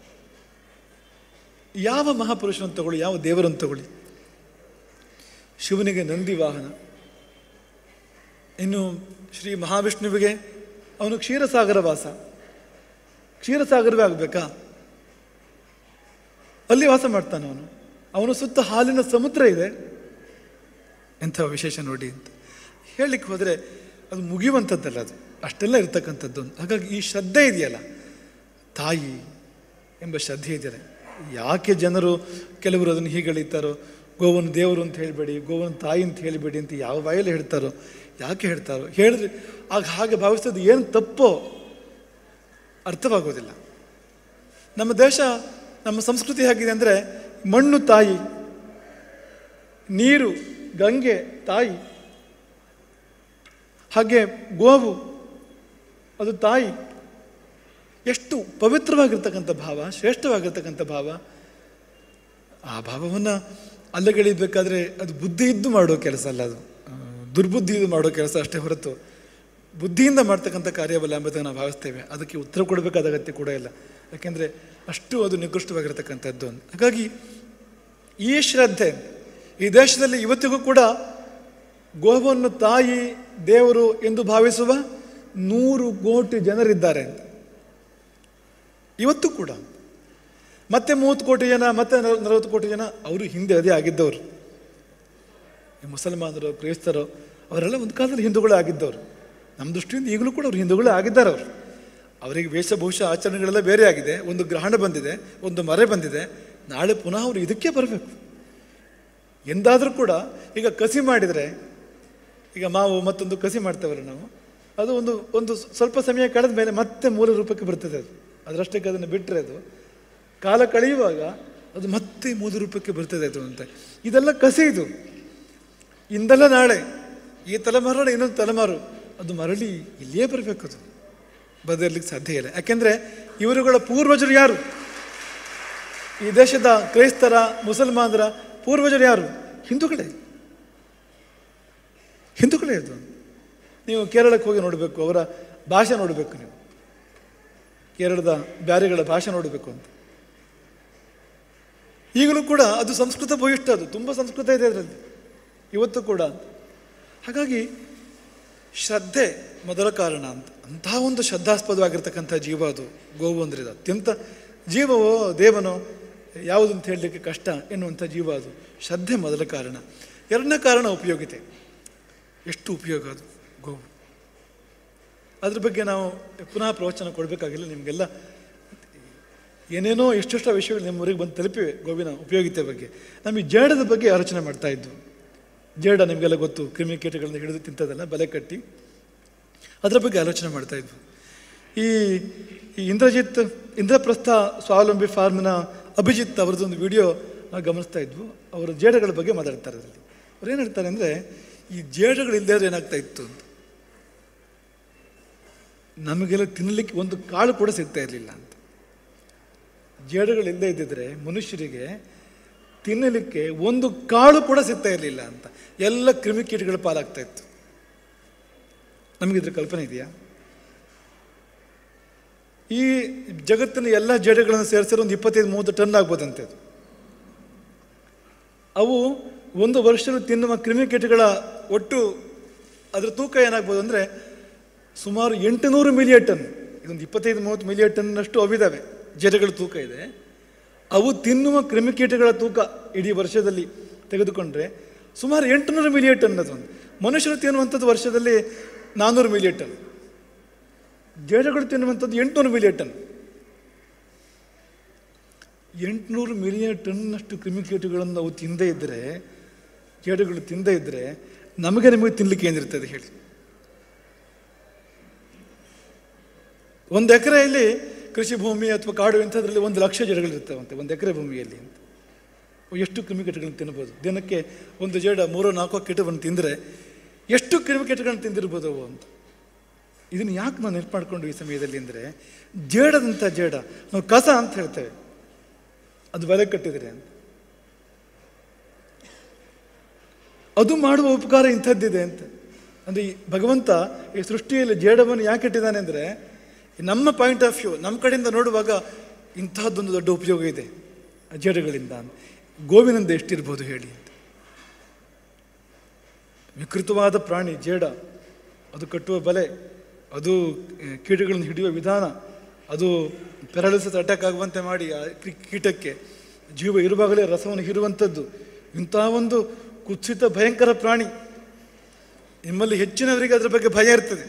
ಯಾವ ಮಹಾಪುರುಷನನ್ನು ತಗೊಳ್ಳಿ ಯಾವ ದೇವರನ್ನು ತಗೊಳ್ಳಿ ಶಿವನಿಗೆ ನಂದಿ ವಾಹನ ಇನ್ನು ಶ್ರೀ ಮಹಾವಿಷ್ಣುವಿಗೆ ಅವನು ಕ್ಷೀರಸಾಗರ ವಾಸ ಕ್ಷೀರಸಾಗರವೇ ಆಗಬೇಕಾ ಅಲ್ಲಿ ವಾಸ ಮಾಡ್ತಾನೆ ಅವನು ಅವನು ಸುತ್ತ ಹಾಲಿನ ಸಮುದ್ರ ಇದೆ ಎಂಥ ವಿಶೇಷ ನೋಡಿ ಅಂತ ಹೇಳಲಿಕ್ಕೆ ಹೋದರೆ ಅದು ಮುಗಿಯುವಂಥದ್ದಲ್ಲ ಅದು ಅಷ್ಟೆಲ್ಲ ಇರ್ತಕ್ಕಂಥದ್ದು ಹಾಗಾಗಿ ಈ ಶ್ರದ್ಧೆ ಇದೆಯಲ್ಲ ತಾಯಿ ಎಂಬ ಶ್ರದ್ಧೆ ಇದೆಯಲ್ಲ ಯಾಕೆ ಜನರು ಕೆಲವರು ಅದನ್ನು ಹೀಗಳಿತಾರೋ ಗೋವನ್ನು ದೇವರು ಅಂತ ಹೇಳಬೇಡಿ ಗೋವನ್ನು ತಾಯಿ ಅಂತ ಹೇಳಬೇಡಿ ಅಂತ ಯಾವ ಬಾಯಲ್ಲಿ ಹೇಳ್ತಾರೋ ಯಾಕೆ ಹೇಳ್ತಾರೋ ಹೇಳಿದ್ರೆ ಆಗ ಹಾಗೆ ಭಾವಿಸೋದು ಏನು ತಪ್ಪೋ ಅರ್ಥವಾಗೋದಿಲ್ಲ ನಮ್ಮ ದೇಶ ನಮ್ಮ ಸಂಸ್ಕೃತಿ ಹೇಗಿದೆ ಅಂದರೆ ಮಣ್ಣು ತಾಯಿ ನೀರು ಗಂಗೆ ತಾಯಿ ಹಾಗೆ ಗೋವು ಅದು ತಾಯಿ ಎಷ್ಟು ಪವಿತ್ರವಾಗಿರ್ತಕ್ಕಂಥ ಭಾವ ಶ್ರೇಷ್ಠವಾಗಿರ್ತಕ್ಕಂಥ ಭಾವ ಆ ಭಾವವನ್ನು ಅಲ್ಲಗೆಳಿಬೇಕಾದ್ರೆ ಅದು ಬುದ್ಧಿ ಇದ್ದು ಮಾಡೋ ಕೆಲಸ ಅಲ್ಲ ಅದು ಆ, ದುರ್ಬುದ್ಧಿ ಇದ್ದು ಮಾಡೋ ಕೆಲಸ ಅಷ್ಟೇ ಹೊರತು ಬುದ್ಧಿಯಿಂದ ಮಾಡ್ತಕ್ಕಂಥ ಕಾರ್ಯವಲ್ಲ ಎಂಬುದನ್ನು ನಾವು ಭಾವಿಸ್ತೇವೆ ಅದಕ್ಕೆ ಉತ್ತರ ಕೊಡಬೇಕಾದ ಅಗತ್ಯ ಕೂಡ ಇಲ್ಲ ಯಾಕೆಂದರೆ ಅಷ್ಟು ಅದು ನಿಕೃಷ್ಟವಾಗಿರತಕ್ಕಂಥದ್ದು ಅಂತ ಹಾಗಾಗಿ ಈ ಶ್ರದ್ಧೆ ಈ ದೇಶದಲ್ಲಿ ಇವತ್ತಿಗೂ ಕೂಡ ಗೋವನ್ನು ತಾಯಿ ದೇವರು ಎಂದು ಭಾವಿಸುವ ನೂರು ಕೋಟಿ ಜನರಿದ್ದಾರೆ ಅಂತ ಇವತ್ತು ಕೂಡ ಮತ್ತೆ ಮೂವತ್ತು ಕೋಟಿ ಜನ ಮತ್ತೆ ನಲ- ನಲವತ್ತು ಕೋಟಿ ಜನ ಅವರು ಹಿಂದೆ ಅದೇ ಆಗಿದ್ದವರು ಈ ಮುಸಲ್ಮಾನರು ಕ್ರೈಸ್ತರು ಅವರೆಲ್ಲ ಒಂದು ಕಾಲದಲ್ಲಿ ಹಿಂದೂಗಳೇ ಆಗಿದ್ದವರು ನಮ್ಮ ದೃಷ್ಟಿಯಿಂದ ಈಗಲೂ ಕೂಡ ಅವರು ಹಿಂದೂಗಳೇ ಆಗಿದ್ದಾರೆ ಅವರು ಅವರಿಗೆ ವೇಷಭೂಷ ಆಚರಣೆಗಳೆಲ್ಲ ಬೇರೆ ಆಗಿದೆ ಒಂದು ಗ್ರಹಣ ಬಂದಿದೆ ಒಂದು ಮರೆ ಬಂದಿದೆ ನಾಳೆ ಪುನಃ ಅವರು ಇದಕ್ಕೆ ಬರಬೇಕು ಎಂದಾದರೂ ಕೂಡ ಈಗ ಕಸಿ ಮಾಡಿದರೆ ಈಗ ಮಾವು ಮತ್ತೊಂದು ಕಸಿ ಮಾಡ್ತೇವಲ್ಲ ನಾವು ಅದು ಒಂದು ಒಂದು ಸ್ವಲ್ಪ ಸಮಯ ಕಳೆದ ಮೇಲೆ ಮತ್ತೆ ಮೂಲ ರೂಪಕ್ಕೆ ಬರ್ತದೆ ಅದು ಅದರಷ್ಟಕ್ಕೆ ಅದನ್ನು ಬಿಟ್ಟರೆ ಅದು ಕಾಲ ಕಳೆಯುವಾಗ ಅದು ಮತ್ತೆ ಮೂಲ ರೂಪಕ್ಕೆ ಬರ್ತದೆ ಅದು ಅಂತ ಇದೆಲ್ಲ ಕಸಿ ಇದು ಇಂದಲ್ಲ ನಾಳೆ ಈ ತಲೆಮಾರು ಇನ್ನೊಂದು ತಲೆಮಾರು ಅದು ಮರಳಿ ಇಲ್ಲಿಯೇ ಬರಬೇಕು ಅದು ಬದಲಿಕ್ಕೆ ಸಾಧ್ಯ ಇಲ್ಲ ಯಾಕೆಂದರೆ ಇವರುಗಳ ಪೂರ್ವಜರು ಯಾರು ಈ ದೇಶದ ಕ್ರೈಸ್ತರ ಮುಸಲ್ಮಾನರ ಪೂರ್ವಜರು ಯಾರು ಹಿಂದೂಗಳೇ ಹಿಂದೂಗಳೇ ಅದು ನೀವು ಕೇರಳಕ್ಕೆ ಹೋಗಿ ನೋಡಬೇಕು ಅವರ ಭಾಷೆ ನೋಡಬೇಕು ನೀವು ಕೇರಳದ ಬ್ಯಾರಿಗಳ ಭಾಷೆ ನೋಡಬೇಕು ಅಂತ ಈಗಲೂ ಕೂಡ ಅದು ಸಂಸ್ಕೃತ ಭೂಯಿಷ್ಠ ಅದು ತುಂಬ ಸಂಸ್ಕೃತ ಇದೆ ಅದರಲ್ಲಿ ಇವತ್ತು ಕೂಡ ಹಾಗಾಗಿ ಶ್ರದ್ಧೆ ಮೊದಲ ಕಾರಣ ಅಂತ ಅಂತಹ ಒಂದು ಶ್ರದ್ಧಾಸ್ಪದವಾಗಿರ್ತಕ್ಕಂಥ ಜೀವ ಅದು ಗೋವು ಅಂದ್ರೆ ಇದು ಅತ್ಯಂತ ಜೀವವೋ ದೇವನೋ ಯಾವುದು ಅಂತ ಹೇಳಲಿಕ್ಕೆ ಕಷ್ಟ ಎನ್ನುವಂಥ ಜೀವ ಅದು ಶ್ರದ್ಧೆ ಮೊದಲ ಕಾರಣ ಎರಡನೇ ಕಾರಣ ಉಪಯೋಗಿತೆ ಎಷ್ಟು ಉಪಯೋಗ ಅದು ಗೋವು ಅದ್ರ ಬಗ್ಗೆ ನಾವು ಪುನಃ ಪ್ರವಚನ ಕೊಡಬೇಕಾಗಿಲ್ಲ ನಿಮಗೆಲ್ಲ ಏನೇನೋ ಎಷ್ಟೆಷ್ಟೋ ವಿಷಯಗಳು ನಿಮ್ಮವರೆಗೆ ಬಂದು ತಲುಪಿವೆ ಗೋವಿನ ಉಪಯೋಗಿತೆ ಬಗ್ಗೆ ನಮಗೆ ಜೇಡದ ಬಗ್ಗೆ ಆಲೋಚನೆ ಮಾಡ್ತಾ ಇದ್ವು ಜೇಡ ನಿಮಗೆಲ್ಲ ಗೊತ್ತು ಕ್ರಿಮಿಕೀಟಗಳನ್ನ ಹಿಡಿದು ತಿಂತದಲ್ಲ ಬಲೆ ಕಟ್ಟಿ ಅದರ ಬಗ್ಗೆ ಆಲೋಚನೆ ಮಾಡ್ತಾ ಇದ್ವು ಈ ಈ ಇಂದ್ರಜಿತ್ ಇಂದ್ರಪ್ರಸ್ಥ ಸ್ವಾವಲಂಬಿ ಫಾರ್ಮ್ನ ಅಭಿಜಿತ್ ಅವರದೊಂದು ವಿಡಿಯೋ ನಾವು ಗಮನಿಸ್ತಾ ಇದ್ವು ಅವರ ಜೇಡಗಳ ಬಗ್ಗೆ ಮಾತಾಡ್ತಾರೆ ಅದರಲ್ಲಿ ಅವ್ರು ಏನು ಹೇಳ್ತಾರೆ ಅಂದರೆ ಈ ಜೇಡಗಳಿಲ್ಲದೆ ಇದ್ರೆ ಏನಾಗ್ತಾ ಇತ್ತು ಅಂತ ನಮಗೆಲ್ಲ ತಿನ್ನಲಿಕ್ಕೆ ಒಂದು ಕಾಳು ಕೂಡ ಸಿಗ್ತಾ ಇರಲಿಲ್ಲ ಅಂತ ಜೇಡುಗಳಿಲ್ಲದೆ ಇದ್ದಿದ್ರೆ ಮನುಷ್ಯರಿಗೆ ತಿನ್ನಲಿಕ್ಕೆ ಒಂದು ಕಾಳು ಕೂಡ ಸಿಗ್ತಾ ಇರಲಿಲ್ಲ ಅಂತ ಎಲ್ಲ ಕ್ರಿಮಿಕೀಟಗಳ ಪಾಲಾಗ್ತಾ ಇತ್ತು ನಮಗಿದ್ರ ಕಲ್ಪನೆ ಇದೆಯಾ ಈ ಜಗತ್ತಿನ ಎಲ್ಲ ಜೇಡುಗಳನ್ನು ಸೇರಿಸಿದ್ರೆ ಒಂದು ಇಪ್ಪತ್ತೈದು ಮೂವತ್ತು ಟನ್ ಆಗ್ಬೋದಂತೆ ಅದು ಅವು ಒಂದು ವರ್ಷದಲ್ಲಿ ತಿನ್ನುವ ಕ್ರಿಮಿಕೀಟಗಳ ಒಟ್ಟು ಅದರ ತೂಕ ಏನಾಗ್ಬೋದು ಅಂದರೆ ಸುಮಾರು ಎಂಟುನೂರು ಮಿಲಿಯನ್ ಟನ್ ಇದೊಂದು ಇಪ್ಪತ್ತೈದು ಮೂವತ್ತು ಮಿಲಿಯನ್ ಟನ್ನಷ್ಟು ಅವಿದಾವೆ ಜೇಡಗಳ ತೂಕ ಇದೆ ಅವು ತಿನ್ನುವ ಕ್ರಿಮಿಕೀಟಗಳ ತೂಕ ಇಡೀ ವರ್ಷದಲ್ಲಿ ತೆಗೆದುಕೊಂಡ್ರೆ ಸುಮಾರು ಎಂಟುನೂರು ಮಿಲಿಯನ್ ಟನ್ ಅದೊಂದು ಮನುಷ್ಯರು ತಿನ್ನುವಂಥದ್ದು ವರ್ಷದಲ್ಲಿ ನಾನ್ನೂರು ಮಿಲಿಯನ್ ಟನ್ ಜೇಡಗಳು ತಿನ್ನುವಂಥದ್ದು ಎಂಟುನೂರು ಮಿಲಿಯನ್ ಟನ್ ಎಂಟುನೂರು ಮಿಲಿಯನ್ ಟನ್ನಷ್ಟು ಕ್ರಿಮಿಕೀಟಗಳನ್ನು ಅವು ತಿಂದೇ ಇದ್ದರೆ ಜೇಡುಗಳು ತಿಂದೇ ಇದ್ದರೆ ನಮಗೆ ನಿಮಗೆ ತಿನ್ನಲಿಕ್ಕೆ ಏನಿರ್ತದೆ ಹೇಳಿ ಒಂದು ಎಕರೆಯಲ್ಲಿ ಕೃಷಿ ಭೂಮಿ ಅಥವಾ ಕಾಡು ಇಂಥದ್ರಲ್ಲಿ ಒಂದು ಲಕ್ಷ ಜೇಡುಗಳಿರ್ತಾವಂತೆ ಒಂದು ಎಕರೆ ಭೂಮಿಯಲ್ಲಿ ಅಂತ ಅವು ಎಷ್ಟು ಕ್ರಿಮಿಕೀಟಗಳನ್ನು ತಿನ್ಬೋದು ದಿನಕ್ಕೆ ಒಂದು ಜೇಡ ಮೂರೋ ನಾಲ್ಕೋ ಕೀಟವನ್ನು ತಿಂದರೆ ಎಷ್ಟು ಕ್ರಿಮಿಕೀಟಗಳನ್ನು ತಿಂದಿರ್ಬೋದು ಅವು ಅಂತ ಇದನ್ನು ಯಾಕೆ ನಾವು ನೆನಪು ಮಾಡಿಕೊಂಡು ಈ ಸಮಯದಲ್ಲಿ ಅಂದರೆ ಜೇಡದಂಥ ಜೇಡ ನಾವು ಕಸ ಅಂತ ಹೇಳ್ತೇವೆ ಅದು ಬಲೆ ಕಟ್ಟಿದರೆ ಅಂತ ಅದು ಮಾಡುವ ಉಪಕಾರ ಇಂಥದ್ದಿದೆ ಅಂತ ಅಂದರೆ ಈ ಭಗವಂತ ಈ ಸೃಷ್ಟಿಯಲ್ಲಿ ಜೇಡವನ್ನು ಯಾಕೆ ಇಟ್ಟಿದ್ದಾನೆ ಅಂದರೆ ನಮ್ಮ ಪಾಯಿಂಟ್ ಆಫ್ ವ್ಯೂ ನಮ್ಮ ಕಡೆಯಿಂದ ನೋಡುವಾಗ ಇಂತಹದ್ದೊಂದು ದೊಡ್ಡ ಉಪಯೋಗ ಇದೆ ಆ ಜೇಡುಗಳಿಂದ ಗೋವಿನಿಂದ ಎಷ್ಟಿರ್ಬೋದು ಹೇಳಿ ಅಂತ ವಿಕೃತವಾದ ಪ್ರಾಣಿ ಜೇಡ ಅದು ಕಟ್ಟುವ ಬಲೆ ಅದು ಆ, ಕೀಟಗಳನ್ನು ಹಿಡಿಯುವ ವಿಧಾನ ಅದು ಪೆರಳಿಸದ ಅಟ್ಯಾಕ್ ಆಗುವಂತೆ ಮಾಡಿ ಆ ಕಿ- ಕೀಟಕ್ಕೆ ಜೀವ ಇರುವಾಗಲೇ ರಸವನ್ನು ಹೀರುವಂಥದ್ದು ಇಂತಹ ಒಂದು ಕುತ್ಸಿತ ಭಯಂಕರ ಪ್ರಾಣಿ ನಿಮ್ಮಲ್ಲಿ ಹೆಚ್ಚಿನವರಿಗೆ ಅದರ ಬಗ್ಗೆ ಭಯ ಇರ್ತದೆ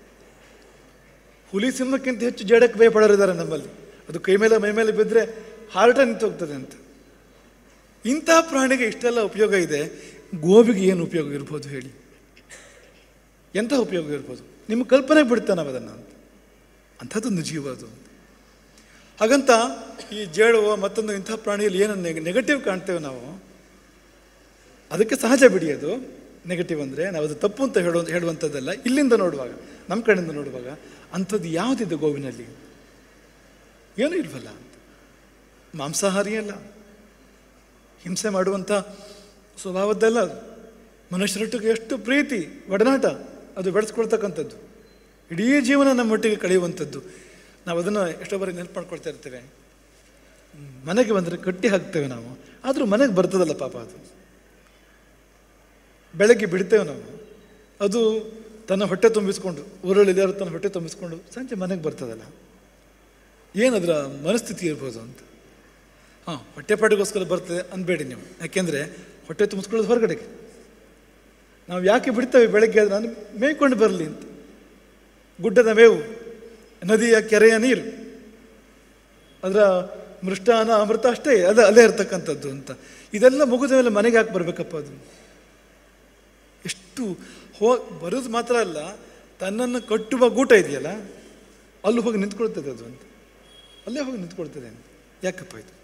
ಹುಲಿ ಸಿಂಹಕ್ಕಿಂತ ಹೆಚ್ಚು ಜೇಡಕ್ಕೆ ಭಯ ಪಡೋರಿದ್ದಾರೆ ನಮ್ಮಲ್ಲಿ ಅದು ಕೈ ಮೇಲೆ ಮೈ ಮೇಲೆ ಬಿದ್ದರೆ ಹಾರ್ಟ ನಿಂತು ಹೋಗ್ತದೆ ಅಂತ ಇಂಥ ಪ್ರಾಣಿಗೆ ಇಷ್ಟೆಲ್ಲ ಉಪಯೋಗ ಇದೆ ಗೋವಿಗೆ ಏನು ಉಪಯೋಗ ಇರ್ಬೋದು ಹೇಳಿ ಎಂಥ ಉಪಯೋಗ ಇರ್ಬೋದು ನಿಮ್ಮ ಕಲ್ಪನೆ ಬಿಡ್ತಾನೆ ನಾವು ಅದನ್ನು ಅಂತ ಅಂಥದ್ದೊಂದು ಜೀವ ಅದು ಹಾಗಂತ ಈ ಜೇಳುವ ಮತ್ತೊಂದು ಇಂಥ ಪ್ರಾಣಿಯಲ್ಲಿ ಏನು ನೆಗೆಟಿವ್ ಕಾಣ್ತೇವೆ ನಾವು ಅದಕ್ಕೆ ಸಹಜ ಬಿಡಿ ಅದು ನೆಗೆಟಿವ್ ಅಂದರೆ ನಾವು ಅದು ತಪ್ಪು ಅಂತ ಹೇಳುವ ಹೇಳುವಂಥದ್ದಲ್ಲ ಇಲ್ಲಿಂದ ನೋಡುವಾಗ ನಮ್ಮ ಕಡೆಯಿಂದ ನೋಡುವಾಗ ಅಂಥದ್ದು ಯಾವುದಿದೆ ಗೋವಿನಲ್ಲಿ ಏನೂ ಇಲ್ವಲ್ಲ ಅಂತ ಮಾಂಸಾಹಾರಿ ಅಲ್ಲ ಹಿಂಸೆ ಮಾಡುವಂಥ ಸ್ವಭಾವದ್ದಲ್ಲ ಅದು ಮನುಷ್ಯರೊಟ್ಟಿಗೆ ಎಷ್ಟು ಪ್ರೀತಿ ಒಡನಾಟ ಅದು ಬೆಳೆಸ್ಕೊಳ್ತಕ್ಕಂಥದ್ದು ಇಡೀ ಜೀವನ ನಮ್ಮೊಟ್ಟಿಗೆ ಕಳೆಯುವಂಥದ್ದು ನಾವು ಅದನ್ನು ಎಷ್ಟೋ ಬಾರಿ ನೆನಪು ಮಾಡ್ಕೊಳ್ತಾ ಇರ್ತೇವೆ ಹ್ಮ್, ಮನೆಗೆ ಬಂದರೆ ಕಟ್ಟಿ ಹಾಕ್ತೇವೆ ನಾವು ಆದರೂ ಮನೆಗೆ ಬರ್ತದಲ್ಲ ಪಾಪ ಅದು ಬೆಳಗ್ಗೆ ಬಿಡ್ತೇವೆ ನಾವು ಅದು ತನ್ನ ಹೊಟ್ಟೆ ತುಂಬಿಸ್ಕೊಂಡು ಊರಲ್ಲಿದ್ದಾರು ತನ್ನ ಹೊಟ್ಟೆ ತುಂಬಿಸ್ಕೊಂಡು ಸಂಜೆ ಮನೆಗೆ ಬರ್ತದಲ್ಲ ಏನದರ ಮನಸ್ಥಿತಿ ಇರ್ಬೋದು ಅಂತ ಹಾಂ ಹೊಟ್ಟೆಪಾಟಿಗೋಸ್ಕರ ಬರ್ತದೆ ಅನ್ಬೇಡಿ ನೀವು ಯಾಕೆಂದರೆ ಹೊಟ್ಟೆ ತುಂಬಿಸ್ಕೊಳ್ಳೋದು ಹೊರಗಡೆಗೆ ನಾವು ಯಾಕೆ ಬಿಡ್ತೇವೆ ಬೆಳಗ್ಗೆ ಆದರೆ ನಾನು ಮೇಯ್ಕೊಂಡು ಬರಲಿ ಅಂತ ಗುಡ್ಡದ ಮೇವು ನದಿಯ ಕೆರೆಯ ನೀರು ಅದರ ಮೃಷ್ಟಾನ ಅಮೃತ ಅಷ್ಟೇ ಅದು ಅಲ್ಲೇ ಇರ್ತಕ್ಕಂಥದ್ದು ಅಂತ ಇದೆಲ್ಲ ಮುಗಿದ ಮೇಲೆ ಮನೆಗೆ ಹಾಕಿ ಬರಬೇಕಪ್ಪ ಅದು ಎಷ್ಟು ಹೋ ಬರೋದು ಮಾತ್ರ ಅಲ್ಲ ತನ್ನನ್ನು ಕಟ್ಟುವ ಗೂಟ ಇದೆಯಲ್ಲ ಅಲ್ಲಿ ಹೋಗಿ ನಿಂತ್ಕೊಳ್ತದೆ ಅದು ಅಂತ ಅಲ್ಲೇ ಹೋಗಿ ನಿಂತ್ಕೊಳ್ತದೆ ಅಂತ ಯಾಕಪ್ಪ ಇದು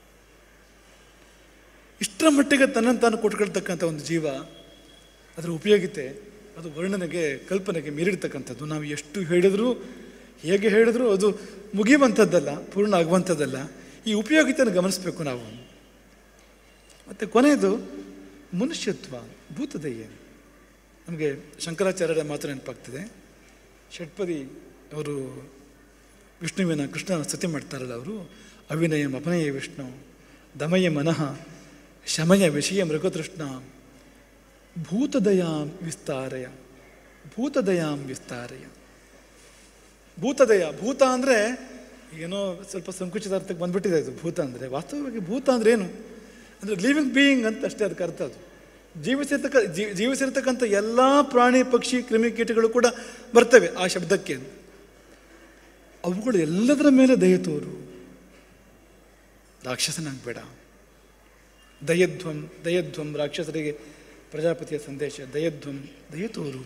ಇಷ್ಟರ ಮಟ್ಟಿಗೆ ತನ್ನನ್ನು ತಾನು ಕೊಟ್ಕೊಳ್ತಕ್ಕಂಥ ಒಂದು ಜೀವ ಅದರ ಉಪಯೋಗಿತೆ ಅದು ವರ್ಣನೆಗೆ ಕಲ್ಪನೆಗೆ ಮೀರಿಡ್ತಕ್ಕಂಥದ್ದು ನಾವು ಎಷ್ಟು ಹೇಳಿದರೂ ಹೇಗೆ ಹೇಳಿದರೂ ಅದು ಮುಗಿಯುವಂಥದ್ದಲ್ಲ ಪೂರ್ಣ ಆಗುವಂಥದ್ದಲ್ಲ ಈ ಉಪಯೋಗಿತೆಯನ್ನು ಗಮನಿಸಬೇಕು ನಾವು ಮತ್ತು ಕೊನೆಯದು ಮನುಷ್ಯತ್ವ ಭೂತದಯ್ಯ ನಮಗೆ ಶಂಕರಾಚಾರ್ಯರ ಮಾತು ನೆನಪಾಗ್ತದೆ ಷಟ್ಪದಿ ಅವರು ವಿಷ್ಣುವಿನ ಕೃಷ್ಣನ ಸ್ತುತಿ ಮಾಡ್ತಾರಲ್ಲ ಅವರು ಅವಿನಯ ಅಪನಯ ವಿಷ್ಣು ದಮಯ ಮನಃ ಶಮಯ ವಿಷಯ ಮೃಗತೃಷ್ಣ ಭೂತದಯಾಂ ವಿಸ್ತಾರಯ ಭೂತದಯಾಂ ವಿಸ್ತಾರಯ ಭೂತದಯ ಭೂತ ಅಂದರೆ ಏನೋ ಸ್ವಲ್ಪ ಸಂಕುಚಿತ ಅರ್ಥಕ್ಕೆ ಬಂದ್ಬಿಟ್ಟಿದೆ ಇದು ಭೂತ ಅಂದರೆ ವಾಸ್ತವವಾಗಿ ಭೂತ ಅಂದರೆ ಏನು ಅಂದರೆ ಲಿವಿಂಗ್ ಬೀಯಿಂಗ್ ಅಂತ ಅಷ್ಟೇ ಅದಕ್ಕೆ ಅರ್ಥ ಅದು ಜೀವಿಸಿರ್ತಕ್ಕ ಜೀ ಜೀವಿಸಿರ್ತಕ್ಕಂಥ ಎಲ್ಲ ಪ್ರಾಣಿ ಪಕ್ಷಿ ಕ್ರಿಮಿಕೀಟಗಳು ಕೂಡ ಬರ್ತವೆ ಆ ಶಬ್ದಕ್ಕೆ ಅವುಗಳು ಎಲ್ಲದರ ಮೇಲೆ ದಯ ತೋರು ರಾಕ್ಷಸನಾಗಬೇಡ ದಯಧ್ವಂ ದಯಧ್ವಂ ರಾಕ್ಷಸರಿಗೆ ಪ್ರಜಾಪತಿಯ ಸಂದೇಶ ದಯಧ್ವಂ ದಯ ತೋರು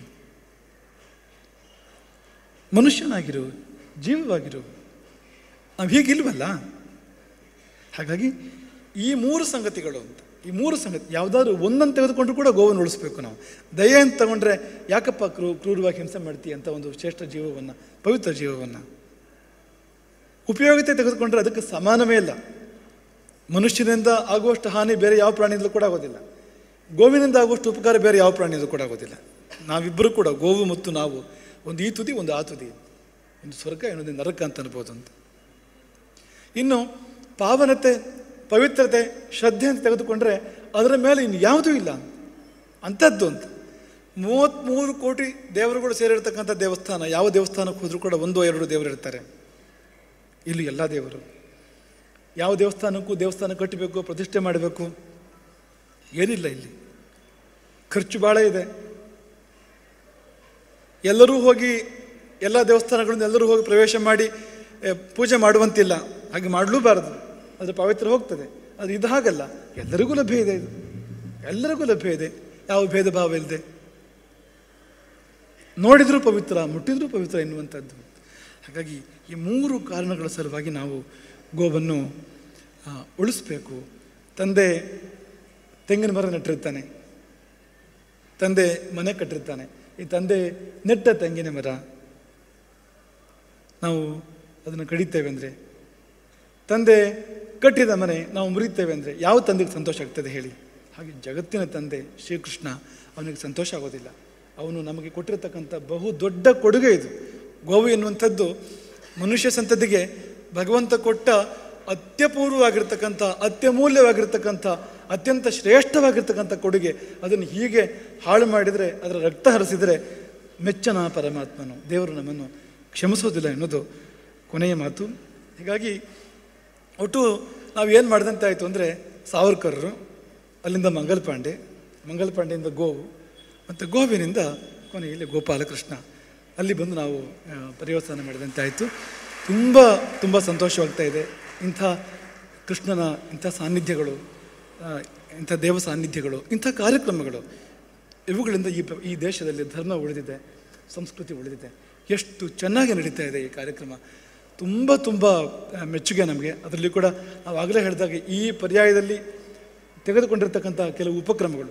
ಮನುಷ್ಯನಾಗಿರು ಜೀವವಾಗಿರು ನಾವು ಹೀಗಿಲ್ವಲ್ಲ ಹಾಗಾಗಿ ಈ ಮೂರು ಸಂಗತಿಗಳು ಅಂತ ಈ ಮೂರು ಸಂಗತಿ ಯಾವುದಾದ್ರು ಒಂದನ್ನು ತೆಗೆದುಕೊಂಡ್ರು ಕೂಡ ಗೋವನ್ನು ಉಳಿಸ್ಬೇಕು ನಾವು ದಯೆ ಅಂತ ತಗೊಂಡ್ರೆ ಯಾಕಪ್ಪ ಕ್ರೂ ಕ್ರೂರವಾಗಿ ಹಿಂಸೆ ಮಾಡ್ತೀಯ ಅಂತ ಒಂದು ಶ್ರೇಷ್ಠ ಜೀವವನ್ನು ಪವಿತ್ರ ಜೀವವನ್ನು ಉಪಯೋಗಿತೆ ತೆಗೆದುಕೊಂಡ್ರೆ ಅದಕ್ಕೆ ಸಮಾನವೇ ಇಲ್ಲ ಮನುಷ್ಯನಿಂದ ಆಗುವಷ್ಟು ಹಾನಿ ಬೇರೆ ಯಾವ ಪ್ರಾಣಿಯಿಂದಲೂ ಕೂಡ ಆಗೋದಿಲ್ಲ ಗೋವಿನಿಂದ ಆಗುವಷ್ಟು ಉಪಕಾರ ಬೇರೆ ಯಾವ ಪ್ರಾಣಿಯಿಂದಲೂ ಕೂಡ ಆಗೋದಿಲ್ಲ ನಾವಿಬ್ಬರು ಕೂಡ ಗೋವು ಮತ್ತು ನಾವು ಒಂದು ಈ ತುದಿ ಒಂದು ಆ ತುದಿ ಒಂದು ಸ್ವರ್ಗ ಇನ್ನೊಂದು ನರಕ ಅಂತ ಅನ್ಬೋದು ಅಂತ ಇನ್ನು ಪಾವನತೆ ಪವಿತ್ರತೆ ಶ್ರದ್ಧೆ ಅಂತ ತೆಗೆದುಕೊಂಡ್ರೆ ಅದರ ಮೇಲೆ ಇನ್ನು ಯಾವುದೂ ಇಲ್ಲ ಅಂಥದ್ದು ಅಂತ ಮೂವತ್ತ್ಮೂರು ಕೋಟಿ ದೇವರುಗಳು ಸೇರಿರ್ತಕ್ಕಂಥ ದೇವಸ್ಥಾನ ಯಾವ ದೇವಸ್ಥಾನಕ್ಕೆ ಹೋದರೂ ಕೂಡ ಒಂದು ಎರಡು ದೇವರು ಇರ್ತಾರೆ ಇಲ್ಲಿ ಎಲ್ಲ ದೇವರು ಯಾವ ದೇವಸ್ಥಾನಕ್ಕೂ ದೇವಸ್ಥಾನ ಕಟ್ಟಬೇಕು ಪ್ರತಿಷ್ಠೆ ಮಾಡಬೇಕು ಏನಿಲ್ಲ ಇಲ್ಲಿ ಖರ್ಚು ಭಾಳ ಇದೆ ಎಲ್ಲರೂ ಹೋಗಿ ಎಲ್ಲ ದೇವಸ್ಥಾನಗಳನ್ನು ಎಲ್ಲರೂ ಹೋಗಿ ಪ್ರವೇಶ ಮಾಡಿ ಎ, ಪೂಜೆ ಮಾಡುವಂತಿಲ್ಲ ಹಾಗೆ ಮಾಡಲೂಬಾರದು ಅದರ ಪವಿತ್ರ ಹೋಗ್ತದೆ ಅದು ಇದು ಹಾಗಲ್ಲ ಎಲ್ಲರಿಗೂ ಲಭ್ಯ ಇದೆ ಇದು ಎಲ್ಲರಿಗೂ ಲಭ್ಯ ಇದೆ ಯಾವ ಭೇದ ಭಾವ ಇಲ್ಲದೆ ನೋಡಿದರೂ ಪವಿತ್ರ ಮುಟ್ಟಿದರೂ ಪವಿತ್ರ ಎನ್ನುವಂಥದ್ದು ಹಾಗಾಗಿ ಈ ಮೂರು ಕಾರಣಗಳ ಸಲುವಾಗಿ ನಾವು ಗೋವನ್ನು ಆ, ಉಳಿಸ್ಬೇಕು ತಂದೆ ತೆಂಗಿನ ಮರ ನೆಟ್ಟಿರ್ತಾನೆ ತಂದೆ ಮನೆ ಕಟ್ಟಿರ್ತಾನೆ ಈ ತಂದೆ ನೆಟ್ಟ ತೆಂಗಿನ ಮರ ನಾವು ಅದನ್ನು ಕಡಿತೇವೆ ಅಂದರೆ ತಂದೆ ಕಟ್ಟಿದ ಮನೆ ನಾವು ಮುರಿತೇವೆ ಅಂದರೆ ಯಾವ ತಂದೆಗೆ ಸಂತೋಷ ಆಗ್ತದೆ ಹೇಳಿ ಹಾಗೆ ಜಗತ್ತಿನ ತಂದೆ ಶ್ರೀಕೃಷ್ಣ ಅವನಿಗೆ ಸಂತೋಷ ಆಗೋದಿಲ್ಲ ಅವನು ನಮಗೆ ಕೊಟ್ಟಿರತಕ್ಕಂಥ ಬಹು ದೊಡ್ಡ ಕೊಡುಗೆ ಇದು ಗೋವು ಎನ್ನುವಂಥದ್ದು ಮನುಷ್ಯ ಸಂತತಿಗೆ ಭಗವಂತ ಕೊಟ್ಟ ಅತ್ಯಪೂರ್ವವಾಗಿರ್ತಕ್ಕಂಥ ಅತ್ಯಮೂಲ್ಯವಾಗಿರ್ತಕ್ಕಂಥ ಅತ್ಯಂತ ಶ್ರೇಷ್ಠವಾಗಿರ್ತಕ್ಕಂಥ ಕೊಡುಗೆ ಅದನ್ನು ಹೀಗೆ ಹಾಳು ಮಾಡಿದರೆ ಅದರ ರಕ್ತ ಹರಿಸಿದರೆ ಮೆಚ್ಚನ ಪರಮಾತ್ಮನು ದೇವರು ನಮ್ಮನ್ನು ಕ್ಷಮಿಸೋದಿಲ್ಲ ಎನ್ನುವುದು ಕೊನೆಯ ಮಾತು ಹೀಗಾಗಿ ಒಟ್ಟು ನಾವು ಏನು ಮಾಡಿದಂತೆ ಆಯಿತು ಅಂದರೆ ಸಾವರ್ಕರರು ಅಲ್ಲಿಂದ ಮಂಗಲ್ ಪಾಂಡೆ ಮಂಗಲ್ ಪಾಂಡೆಯಿಂದ ಗೋವು ಮತ್ತು ಗೋವಿನಿಂದ ಕೊನೆಯಲ್ಲಿ ಗೋಪಾಲಕೃಷ್ಣ ಅಲ್ಲಿ ಬಂದು ನಾವು ಆ, ಪರ್ಯವಸಾನ ಮಾಡಿದಂತೆ ಆಯಿತು ತುಂಬ ತುಂಬ ಸಂತೋಷವಾಗ್ತಾ ಇದೆ ಇಂಥ ಕೃಷ್ಣನ ಇಂಥ ಸಾನ್ನಿಧ್ಯಗಳು ಆ, ಇಂಥ ದೇವ ಸಾನ್ನಿಧ್ಯಗಳು ಇಂಥ ಕಾರ್ಯಕ್ರಮಗಳು ಇವುಗಳಿಂದ ಈ ಪ- ಈ ದೇಶದಲ್ಲಿ ಧರ್ಮ ಉಳಿದಿದೆ ಸಂಸ್ಕೃತಿ ಉಳಿದಿದೆ ಎಷ್ಟು ಚೆನ್ನಾಗಿ ನಡೀತಾ ಇದೆ ಈ ಕಾರ್ಯಕ್ರಮ ತುಂಬ ತುಂಬ ಆ, ಮೆಚ್ಚುಗೆ ನಮಗೆ ಅದರಲ್ಲಿ ಕೂಡ ನಾವು ಆಗಲೇ ಹೇಳಿದಾಗ ಈ ಪರ್ಯಾಯದಲ್ಲಿ ತೆಗೆದುಕೊಂಡಿರ್ತಕ್ಕಂಥ ಕೆಲವು ಉಪಕ್ರಮಗಳು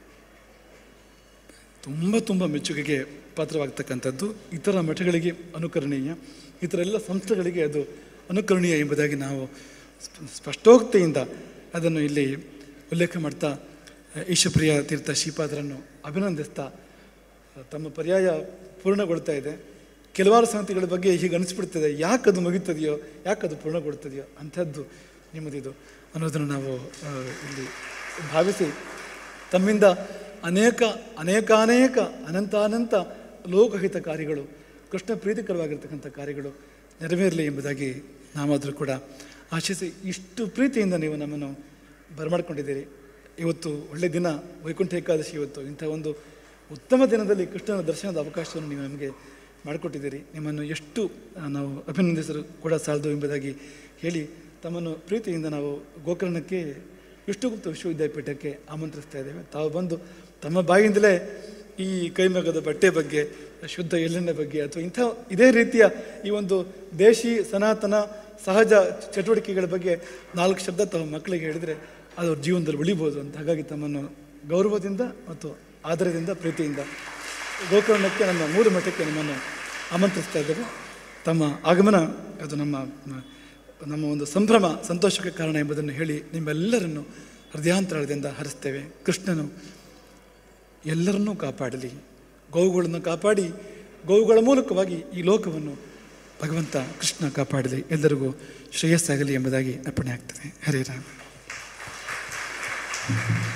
ತುಂಬ ತುಂಬ ಮೆಚ್ಚುಗೆಗೆ ಪಾತ್ರವಾಗ್ತಕ್ಕಂಥದ್ದು ಇತರ ಮಠಗಳಿಗೆ ಅನುಕರಣೀಯ ಇತರ ಎಲ್ಲ ಸಂಸ್ಥೆಗಳಿಗೆ ಅದು ಅನುಕರಣೀಯ ಎಂಬುದಾಗಿ ನಾವು ಸ್ಪ- ಸ್ಪಷ್ಟೋಕ್ತಿಯಿಂದ ಅದನ್ನು ಇಲ್ಲಿ ಉಲ್ಲೇಖ ಮಾಡ್ತಾ ಆ, ಈಶಪ್ರಿಯ ತೀರ್ಥ ಶ್ರೀಪಾದರನ್ನು ಅಭಿನಂದಿಸ್ತಾ ಆ, ತಮ್ಮ ಪರ್ಯಾಯ ಪೂರ್ಣಗೊಳ್ತಾ ಇದೆ ಕೆಲವಾರು ಸಂಗತಿಗಳ ಬಗ್ಗೆ ಹೀಗೆ ಅನಿಸ್ಬಿಡ್ತದೆ ಯಾಕೆ ಅದು ಮುಗಿತದೆಯೋ ಯಾಕೆ ಅದು ಪೂರ್ಣಗೊಳ್ತದೆಯೋ ಅಂಥದ್ದು ನಿಮ್ಮದಿದು ಅನ್ನೋದನ್ನು ನಾವು ಆ, ಇಲ್ಲಿ ಭಾವಿಸಿ ತಮ್ಮಿಂದ ಅನೇಕ ಅನೇಕಾನೇಕ ಅನಂತಾನಂತ ಲೋಕಹಿತ ಕಾರ್ಯಗಳು ಕೃಷ್ಣ ಪ್ರೀತಿಕರವಾಗಿರ್ತಕ್ಕಂಥ ಕಾರ್ಯಗಳು ನೆರವೇರಲಿ ಎಂಬುದಾಗಿ ನಾವಾದರೂ ಕೂಡ ಆಶಿಸಿ ಇಷ್ಟು ಪ್ರೀತಿಯಿಂದ ನೀವು ನಮ್ಮನ್ನು ಬರಮಾಡ್ಕೊಂಡಿದ್ದೀರಿ ಇವತ್ತು ಒಳ್ಳೆ ದಿನ ವೈಕುಂಠ ಏಕಾದಶಿ ಇವತ್ತು ಇಂಥ ಒಂದು ಉತ್ತಮ ದಿನದಲ್ಲಿ ಕೃಷ್ಣನ ದರ್ಶನದ ಅವಕಾಶವನ್ನು ನೀವು ನಮಗೆ ಮಾಡಿಕೊಟ್ಟಿದ್ದೀರಿ ನಿಮ್ಮನ್ನು ಎಷ್ಟು ಆ, ನಾವು ಅಭಿನಂದಿಸಲು ಕೂಡ ಸಾಲದು ಎಂಬುದಾಗಿ ಹೇಳಿ ತಮ್ಮನ್ನು ಪ್ರೀತಿಯಿಂದ ನಾವು ಗೋಕರ್ಣಕ್ಕೆ ವಿಷ್ಣುಗುಪ್ತ ವಿಶ್ವವಿದ್ಯಾಪೀಠಕ್ಕೆ ಆಮಂತ್ರಿಸ್ತಾ ಇದ್ದೇವೆ ತಾವು ಬಂದು ತಮ್ಮ ಬಾಯಿಂದಲೇ ಈ ಕೈಮಗದ ಬಟ್ಟೆ ಬಗ್ಗೆ ಶುದ್ಧ ಎಳ್ಳಿನ ಬಗ್ಗೆ ಅಥವಾ ಇಂಥ ಇದೇ ರೀತಿಯ ಈ ಒಂದು ದೇಶಿ ಸನಾತನ ಸಹಜ ಚಟುವಟಿಕೆಗಳ ಬಗ್ಗೆ ನಾಲ್ಕು ಶಬ್ದ ತಮ್ಮ ಮಕ್ಕಳಿಗೆ ಹೇಳಿದರೆ ಅದು ಅವ್ರ ಜೀವನದಲ್ಲಿ ಉಳಿಬೋದು ಅಂತ ಹಾಗಾಗಿ ತಮ್ಮನ್ನು ಗೌರವದಿಂದ ಮತ್ತು ಆದರದಿಂದ ಪ್ರೀತಿಯಿಂದ ಗೋಕರ್ಣಕ್ಕೆ ನಮ್ಮ ಮೂರು ಮಠಕ್ಕೆ ನಮ್ಮನ್ನು ಆಮಂತ್ರಿಸ್ತಾ ಇದ್ದೇವೆ ತಮ್ಮ ಆಗಮನ ಅದು ನಮ್ಮ ನಮ್ಮ ಒಂದು ಸಂಭ್ರಮ ಸಂತೋಷಕ್ಕೆ ಕಾರಣ ಎಂಬುದನ್ನು ಹೇಳಿ ನಿಮ್ಮೆಲ್ಲರನ್ನು ಹೃದಯಾಂತರದಿಂದ ಹರಿಸ್ತೇವೆ ಕೃಷ್ಣನು ಎಲ್ಲರನ್ನೂ ಕಾಪಾಡಲಿ ಗೋವುಗಳನ್ನು ಕಾಪಾಡಿ ಗೋವುಗಳ ಮೂಲಕವಾಗಿ ಈ ಲೋಕವನ್ನು ಭಗವಂತ ಕೃಷ್ಣ ಕಾಪಾಡಲಿ ಎಲ್ಲರಿಗೂ ಶ್ರೇಯಸ್ಸಾಗಲಿ ಎಂಬುದಾಗಿ ಅರ್ಪಣೆ ಆಗ್ತದೆ ಹರೇ ರಾಮ